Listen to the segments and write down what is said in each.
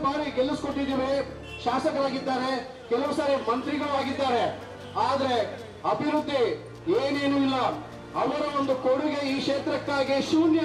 ಬಾರಿ ಗೆಲ್ಲಿಸ್ಕೊಟ್ಟಿದ್ದೀವಿ ಶಾಸಕರಾಗಿದ್ದಾರೆ ಕೆಲವು ಸಾರಿ ಮಂತ್ರಿಗಳು ಆಗಿದ್ದಾರೆ ಆದ್ರೆ ಅಭಿವೃದ್ಧಿ ಏನೇನು ಇಲ್ಲ ಅವರ ಒಂದು ಕೊಡುಗೆ ಈ ಕ್ಷೇತ್ರಕ್ಕಾಗಿ ಶೂನ್ಯ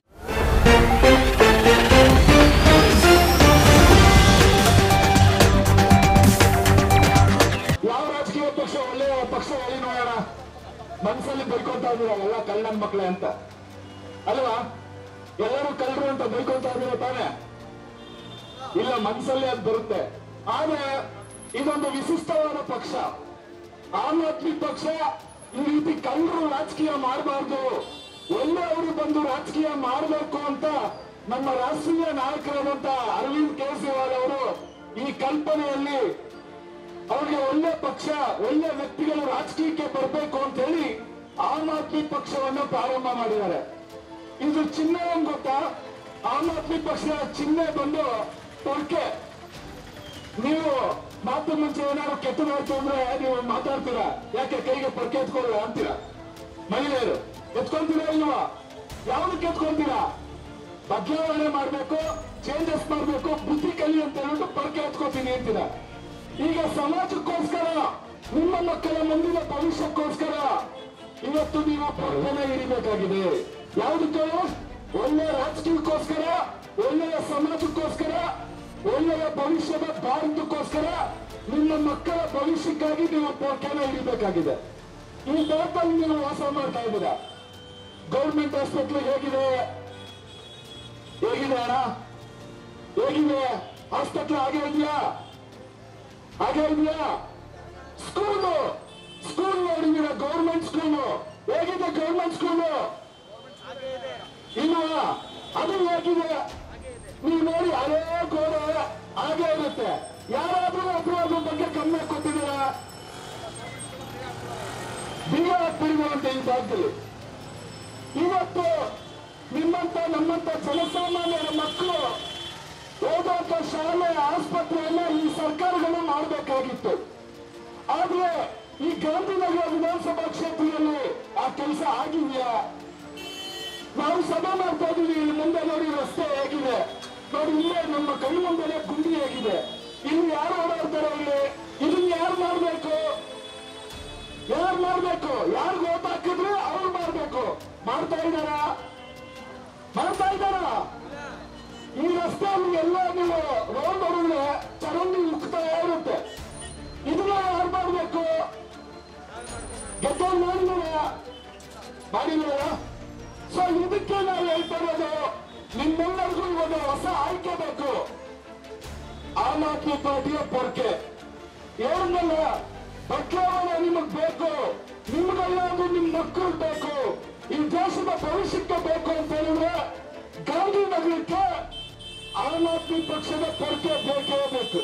ಯಾವ ರಾಜಕೀಯ ಪಕ್ಷ ಒಳ್ಳೆಯ ಪಕ್ಷ ಹೇಳಿ ನೋಡೋಣ ಮನಸ್ಸಲ್ಲಿ ಬೈಕೊಂತಾ ಇದೀರ ಎಲ್ಲ ಕಳ್ಳನ್ ಮಕ್ಳೆ ಅಂತ ಅಲ್ವಾ ಎಲ್ಲರೂ ಕಳ್ಳರು ಅಂತ ಬೈಕೊಂತಾ ಇದೀರ ತಾನೆ ಇಲ್ಲ ಮನಸ್ಸಲ್ಲಿ ಅದು ಬರುತ್ತೆ ಆದ್ರೆ ಇದೊಂದು ವಿಶಿಷ್ಟವಾದ ಪಕ್ಷ ಆಮ್ ಆದ್ಮಿ ಪಕ್ಷ ಈ ರೀತಿ ಕಳ್ಳರು ರಾಜಕೀಯ ಮಾಡಬಾರ್ದು ಒಳ್ಳೆಯವರು ಬಂದು ರಾಜಕೀಯ ಮಾಡಬೇಕು ಅಂತ ನಮ್ಮ ರಾಷ್ಟ್ರೀಯ ನಾಯಕರಾದಂತ ಅರವಿಂದ್ ಕೇಜ್ರಿವಾಲ್ ಅವರು ಈ ಕಲ್ಪನೆಯಲ್ಲಿ ಅವ್ರಿಗೆ ಒಳ್ಳೆ ಪಕ್ಷ ಒಳ್ಳೆ ವ್ಯಕ್ತಿಗಳು ರಾಜಕೀಯಕ್ಕೆ ಬರಬೇಕು ಅಂತ ಹೇಳಿ ಆಮ್ ಆದ್ಮಿ ಪಕ್ಷವನ್ನು ಪ್ರಾರಂಭ ಮಾಡಿದ್ದಾರೆ ಇದು ಚಿಹ್ನೆ ಏನ್ ಗೊತ್ತಾ ಆಮ್ ಆದ್ಮಿ ಪಕ್ಷದ ಚಿಹ್ನೆ ಬಂದು ಟೊರ್ಕೆ ನೀವು ಮಾತು ಮುಂಚೆ ಏನಾದ್ರು ಕೆಟ್ಟದಾಯ್ತು ಅಂದ್ರೆ ನೀವು ಮಾತಾಡ್ತೀರಾ ಯಾಕೆ ಕೈಗೆ ಪೊರ್ಕೆ ಎತ್ಕೊಳ್ಳ ಅಂತೀರಾ ಮಹಿಳೆಯರು ಎತ್ಕೊಂತೀರಾ ಇಲ್ವಾ ಯಾವ್ದಕ್ಕೆ ಎತ್ಕೊಂತೀರಾ ಬದಲಾವಣೆ ಮಾಡ್ಬೇಕು ಚೇಂಜಸ್ ಮಾಡ್ಬೇಕು ಬುದ್ಧಿ ಕಲಿ ಅಂತ ಹೇಳ್ಬಿಟ್ಟು ಪೊರ್ಕೆ ಎತ್ಕೋತೀನಿ ಅಂತೀರಾ ಈಗ ಸಮಾಜಕ್ಕೋಸ್ಕರ ನಿಮ್ಮ ಮಕ್ಕಳ ಮುಂದಿನ ಭವಿಷ್ಯಕ್ಕೋಸ್ಕರ ಇವತ್ತು ನೀವು ಪೊರ್ಕೆನ ಹಿಡಿಬೇಕಾಗಿದೆ ಯಾವುದಕ್ಕೆ ಒಳ್ಳೆಯ ರಾಜಕೀಯಕ್ಕೋಸ್ಕರ ಒಳ್ಳೆಯ ಸಮಾಜಕ್ಕೋಸ್ಕರ ಒಳ್ಳೆಯ ಭವಿಷ್ಯದ ಭಾರತಕ್ಕೋಸ್ಕರ ನಿಮ್ಮ ಮಕ್ಕಳ ಭವಿಷ್ಯಕ್ಕಾಗಿ ನೀವು ಪೊರ್ಕೆನ ಹಿಡಿಬೇಕಾಗಿದೆ ಈ ಭಾರತದಲ್ಲಿ ನೀವು ವಾಸ ಮಾಡ್ತಾ ಇದ್ದೀರಾ ಗೌರ್ಮೆಂಟ್ ಹಾಸ್ಪಿಟ್ಲ್ ಹೇಗಿದೆ ಹೇಗಿದೆ ಅಣ್ಣ ಹೇಗಿದೆ ಹಾಸ್ಪಿಟ್ಲ್ ಹಾಗೆ ಇದೆಯಾ ಹಾಗೆ ಇದೆಯಾ ಸ್ಕೂಲು ಸ್ಕೂಲ್ ನೋಡಿದೀರ ಗೌರ್ಮೆಂಟ್ ಸ್ಕೂಲು ಹೇಗಿದೆ ಗೌರ್ಮೆಂಟ್ ಸ್ಕೂಲು ಇಲ್ವಾ ಅದು ಹೇಗಿದೆ ನೀವು ನೋಡಿ ಅದೇ ಗೋಡೆ ಹಾಗೆ ಇರುತ್ತೆ ಯಾರಾದ್ರೂ ಒಬ್ರು ಅದ್ರ ಬಗ್ಗೆ ಗಮನ ಕೊಟ್ಟಿದ್ದೀರಾ ಬೀಗ ಹಾಕ್ಬಿಡುವಂತ ಈ ಭಾಗದಲ್ಲಿ ಇವತ್ತು ನಿಮ್ಮಂತ ನಮ್ಮಂತ ಜನಸಾಮಾನ್ಯರ ಮಕ್ಕಳು ಓದುವಂತ ಶಾಲೆ ಆಸ್ಪತ್ರೆಯನ್ನ ಈ ಸರ್ಕಾರಗಳು ಮಾಡಬೇಕಾಗಿತ್ತು ಆದ್ರೆ ಈ ಗಾಂಧಿನಗರ ವಿಧಾನಸಭಾ ಕ್ಷೇತ್ರದಲ್ಲಿ ಆ ಕೆಲಸ ಆಗಿದೆಯಾ ನಾವು ಸಭೆ ಮಾಡ್ತಾ ಇದೀವಿ ಇಲ್ಲಿ ಮುಂದೆ ನೋಡಿ ರಸ್ತೆ ಹೇಗಿದೆ ನೋಡಿ ಇಲ್ಲೇ ನಮ್ಮ ಕೈ ಮುಂದೆ ಗುಂಡಿ ಹೇಗಿದೆ ಇಲ್ಲಿ ಯಾರು ಓಡಾಡ್ತಾರೆ ಇಲ್ಲಿ ಇದನ್ನ ಯಾರು ಮಾಡ್ಬೇಕು ಯಾರು ಮಾಡ್ಬೇಕು ಯಾರು ಓಟ್ ಹಾಕಿದ್ರೆ ಅವ್ರು ಮಾಡ್ಬೇಕು ಮಾಡ್ತಾ ಇದಾರ ಮಾಡ್ತಾ ಇದಾರ ಈ ರಸ್ತೆಯಲ್ಲಿ ಎಲ್ಲ ನೀವು ರೋಡ್ ಹೊಡೆದ್ರೆ ಚರಂಡಿ ಉಕ್ತಾ ಇರುತ್ತೆ ಇದನ್ನ ಯಾರು ಮಾಡ್ಬೇಕು ಗೆದ್ದ ಮಾಡಿದಾರ ಮಾಡಿದಾರ ಸೊ ಇದಕ್ಕೆ ನಾವು ಹೇಳ್ತಾ ಇರೋದು ನಿಮ್ಮೆಲ್ಲರಿಗೂ ಇವಾಗ ಹೊಸ ಆಯ್ಕೆ ಬೇಕು ಆಮ್ ಆದ್ಮಿ ಪಾರ್ಟಿಯ ಪೊರ್ಕೆ ಏನಲ್ಲ ಬದಲಾವಣೆ ನಿಮಗ್ ಬೇಕು ನಿಮ್ಗೆಲ್ಲ ಅದು ನಿಮ್ ಮಕ್ಕಳು ಬೇಕು ಈ ದೇಶದ ಭವಿಷ್ಯಕ್ಕೆ ಬೇಕು ಅಂತ ಹೇಳಿದ್ರೆ ಗಾಂಧಿನಗರಕ್ಕೆ ಆಮ್ ಆದ್ಮಿ ಪಕ್ಷದ ಪೊರ್ಕೆ ಬೇಕೇ ಬೇಕು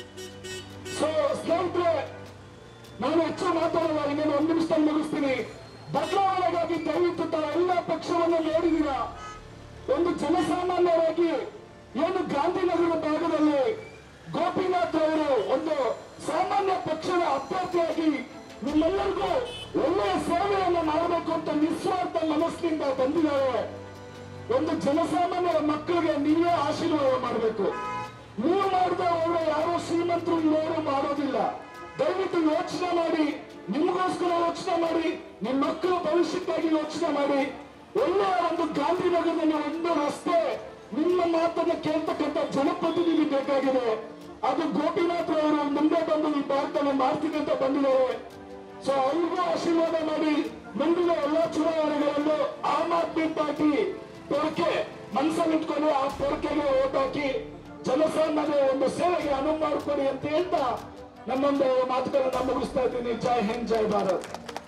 ಸೊ ಸ್ನೇಹಿತರೆ ನಾನು ಹೆಚ್ಚು ಮಾತಾಡಲ್ಲ ಇನ್ನೇನು ಒಂದು ನಿಮಿಷದಲ್ಲಿ ಮುಗಿಸ್ತೀನಿ ಬದಲಾವಣೆಗಾಗಿ ದಯವಿಟ್ಟು ತಾವು ಎಲ್ಲ ಪಕ್ಷವನ್ನು ನೋಡಿದೀರ ಒಂದು ಜನಸಾಮಾನ್ಯರಾಗಿ ಏನು ಗಾಂಧಿನಗರ ಭಾಗದಲ್ಲಿ ಗೋಪಿನಾಥ್ ಅವರು ಒಂದು ಸಾಮಾನ್ಯ ಪಕ್ಷದ ಅಭ್ಯರ್ಥಿಯಾಗಿ ನಿಮ್ಮೆಲ್ಲರಿಗೂ ಒಳ್ಳೆಯ ಸೇವೆಯನ್ನು ಮಾಡಬೇಕು ಅಂತ ನಿಸ್ವಾರ್ಥ ಮನಸ್ಸಿನಿಂದ ಬಂದಿದ್ದಾರೆ ಒಂದು ಜನಸಾಮಾನ್ಯರ ಮಕ್ಕಳಿಗೆ ನೀವೇ ಆಶೀರ್ವಾದ ಮಾಡಬೇಕು ನೀವು ಮಾಡಿದ ಅವರು ಯಾರೋ ಶ್ರೀಮಂತರು ಇನ್ನೋರು ಮಾಡೋದಿಲ್ಲ ದಯವಿಟ್ಟು ಯೋಚನೆ ಮಾಡಿ ನಿಮಗೋಸ್ಕರ ಯೋಚನೆ ಮಾಡಿ ನಿಮ್ಮ ಮಕ್ಕಳ ಭವಿಷ್ಯಕ್ಕಾಗಿ ಯೋಚನೆ ಮಾಡಿ ಒಳ್ಳೆಯ ಒಂದು ಗಾಂಧಿನಗರದಲ್ಲಿ ಒಂದು ರಸ್ತೆ ನಿಮ್ಮ ಮಾತನ್ನ ಕೇಳ್ತಕ್ಕಂಥ ಜನಪ್ರತಿನಿಧಿ ಬೇಕಾಗಿದೆ ಅದು ಗೋಪಿನಾಥ್ ಅವರು ಮುಂದೆ ಬಂದು ಈ ಭಾರತವನ್ನು ಮಾಡ್ತೀನಿ ಅಂತ ಬಂದಿದ್ದಾರೆ ಸೊ ಅವ್ರಿಗೂ ಆಶೀರ್ವಾದ ಮಾಡಿ ಮುಂದಿನ ಎಲ್ಲಾ ಚುನಾವಣೆಗಳಲ್ಲೂ ಆಮ್ ಆದ್ಮಿ ಪಾರ್ಟಿ ಪೊರಕೆ ಮನಸ್ಸಲ್ಲಿಟ್ಕೊಂಡು ಆ ಪೊರಕೆಗೆ ಓಟ್ ಹಾಕಿ ಜನಸಾಮಾನ್ಯ ಒಂದು ಸೇವೆಗೆ ಅನುವು ಮಾಡಿಕೊಡಿ ಅಂತ ಹೇಳ್ತಾ ನಮ್ಮೊಂದು ಮಾತುಗಳನ್ನ ಮುಗಿಸ್ತಾ ಇದ್ದೀನಿ ಜೈ ಹಿಂದ್ ಜೈ ಭಾರತ್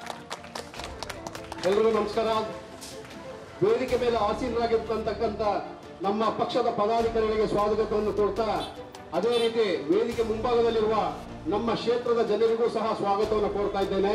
ಎಲ್ರಿಗೂ ನಮಸ್ಕಾರ ವೇದಿಕೆ ಮೇಲೆ ಆಸೀನರಾಗಿರ್ತಕ್ಕಂಥ ನಮ್ಮ ಪಕ್ಷದ ಪದಾಧಿಕಾರಿಗಳಿಗೆ ಸ್ವಾಗತವನ್ನು ಕೊಡ್ತಾ ಅದೇ ರೀತಿ ವೇದಿಕೆ ಮುಂಭಾಗದಲ್ಲಿರುವ ನಮ್ಮ ಕ್ಷೇತ್ರದ ಜನರಿಗೂ ಸಹ ಸ್ವಾಗತವನ್ನು ಕೋರ್ತಾ ಇದ್ದೇನೆ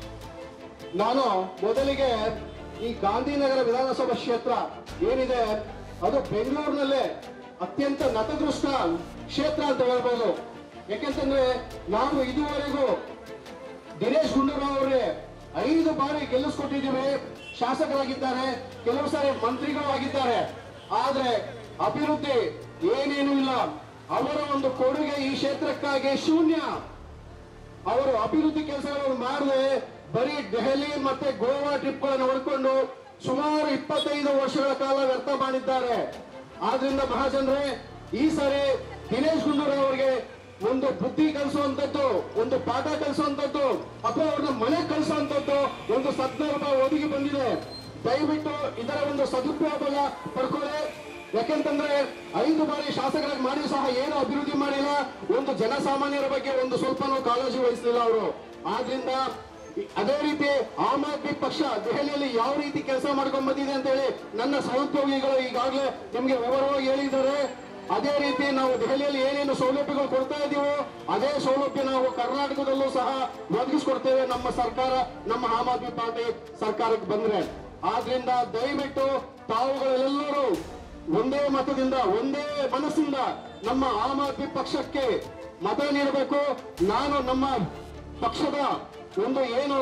ನಾನು ಮೊದಲಿಗೆ ಈ ಗಾಂಧಿನಗರ ವಿಧಾನಸಭಾ ಕ್ಷೇತ್ರ ಏನಿದೆ ಅದು ಬೆಂಗಳೂರಿನಲ್ಲೇ ಅತ್ಯಂತ ನತದೃಷ್ಟ ಕ್ಷೇತ್ರ ಅಂತ ಹೇಳ್ಬೋದು ಯಾಕೆಂತಂದ್ರೆ ನಾವು ಇದುವರೆಗೂ ದಿನೇಶ್ ಗುಂಡೂರಾವ್ ಅವರಿಗೆ ಐದು ಬಾರಿ ಗೆಲ್ಲಿಸ್ಕೊಟ್ಟಿದ್ದೀವಿ ಶಾಸಕರಾಗಿದ್ದಾರೆ ಕೆಲವು ಸಾರಿ ಮಂತ್ರಿಗಳು ಆಗಿದ್ದಾರೆ ಆದ್ರೆ ಅಭಿವೃದ್ಧಿ ಏನೇನು ಇಲ್ಲ ಅವರ ಒಂದು ಕೊಡುಗೆ ಈ ಕ್ಷೇತ್ರಕ್ಕಾಗಿ ಶೂನ್ಯ ಅವರು ಅಭಿವೃದ್ಧಿ ಕೆಲಸಗಳನ್ನು ಮಾಡದೆ ಬರೀ ದೆಹಲಿ ಮತ್ತೆ ಗೋವಾ ಟ್ರಿಪ್ಗಳನ್ನು ಹೊಡ್ಕೊಂಡು ಸುಮಾರು ಇಪ್ಪತ್ತೈದು ವರ್ಷಗಳ ಕಾಲ ವ್ಯರ್ಥ ಮಾಡಿದ್ದಾರೆ ಆದ್ರಿಂದ ಮಹಾಜನರೇ ಈ ಸಾರಿ ದಿನೇಶ್ ಗುಂಡೂರಾವ್ ಅವರಿಗೆ ಒಂದು ಬುದ್ಧಿ ಕಲಿಸುವಂತದ್ದು ಒಂದು ಪಾಠ ಕಲಿಸುವಂತದ್ದು ಅಥವಾ ಅವ್ರನ್ನ ಮನೆ ಕಲಿಸುವಂತದ್ದು ಒಂದು ಸಂದರ್ಭ ಒದಗಿ ಬಂದಿದೆ ದಯವಿಟ್ಟು ಇದರ ಒಂದು ಸದುಪಯೋಗ ಪಡ್ಕೊಳ್ಳಿ ಯಾಕೆಂತಂದ್ರೆ ಐದು ಬಾರಿ ಶಾಸಕರಾಗಿ ಮಾಡಿ ಸಹ ಏನು ಅಭಿವೃದ್ಧಿ ಮಾಡಿಲ್ಲ ಒಂದು ಜನಸಾಮಾನ್ಯರ ಬಗ್ಗೆ ಒಂದು ಸ್ವಲ್ಪನೂ ಕಾಳಜಿ ವಹಿಸಲಿಲ್ಲ ಅವರು ಆದ್ರಿಂದ ಈ- ಅದೇ ರೀತಿ ಆಮ್ ಆದ್ಮಿ ಪಕ್ಷ ದೆಹಲಿಯಲ್ಲಿ ಯಾವ ರೀತಿ ಕೆಲಸ ಮಾಡ್ಕೊಂಡ್ ಬಂದಿದೆ ಅಂತ ಹೇಳಿ ನನ್ನ ಸಹೋದ್ಯೋಗಿಗಳು ಈಗಾಗಲೇ ನಿಮ್ಗೆ ವಿವರವಾಗಿ ಹೇಳಿದ್ದಾರೆ ಅದೇ ರೀತಿ ನಾವು ದೆಹಲಿಯಲ್ಲಿ ಏನೇನು ಸೌಲಭ್ಯಗಳು ಕೊಡ್ತಾ ಇದೀವೋ ಅದೇ ಸೌಲಭ್ಯ ನಾವು ಕರ್ನಾಟಕದಲ್ಲೂ ಸಹ ಒದಗಿಸ್ಕೊಡ್ತೇವೆ ನಮ್ಮ ಸರ್ಕಾರ ನಮ್ಮ ಆಮ್ ಆದ್ಮಿ ಪಾರ್ಟಿ ಸರ್ಕಾರಕ್ಕೆ ಬಂದ್ರೆ ಆದ್ರಿಂದ ದಯವಿಟ್ಟು ತಾವುಗಳೆಲ್ಲರೂ ಒಂದೇ ಮತದಿಂದ ಒಂದೇ ಮನಸ್ಸಿಂದ ನಮ್ಮ ಆಮ್ ಆದ್ಮಿ ಪಕ್ಷಕ್ಕೆ ಮತ ನೀಡಬೇಕು ನಾನು ನಮ್ಮ ಪಕ್ಷದ ಒಂದು ಏನು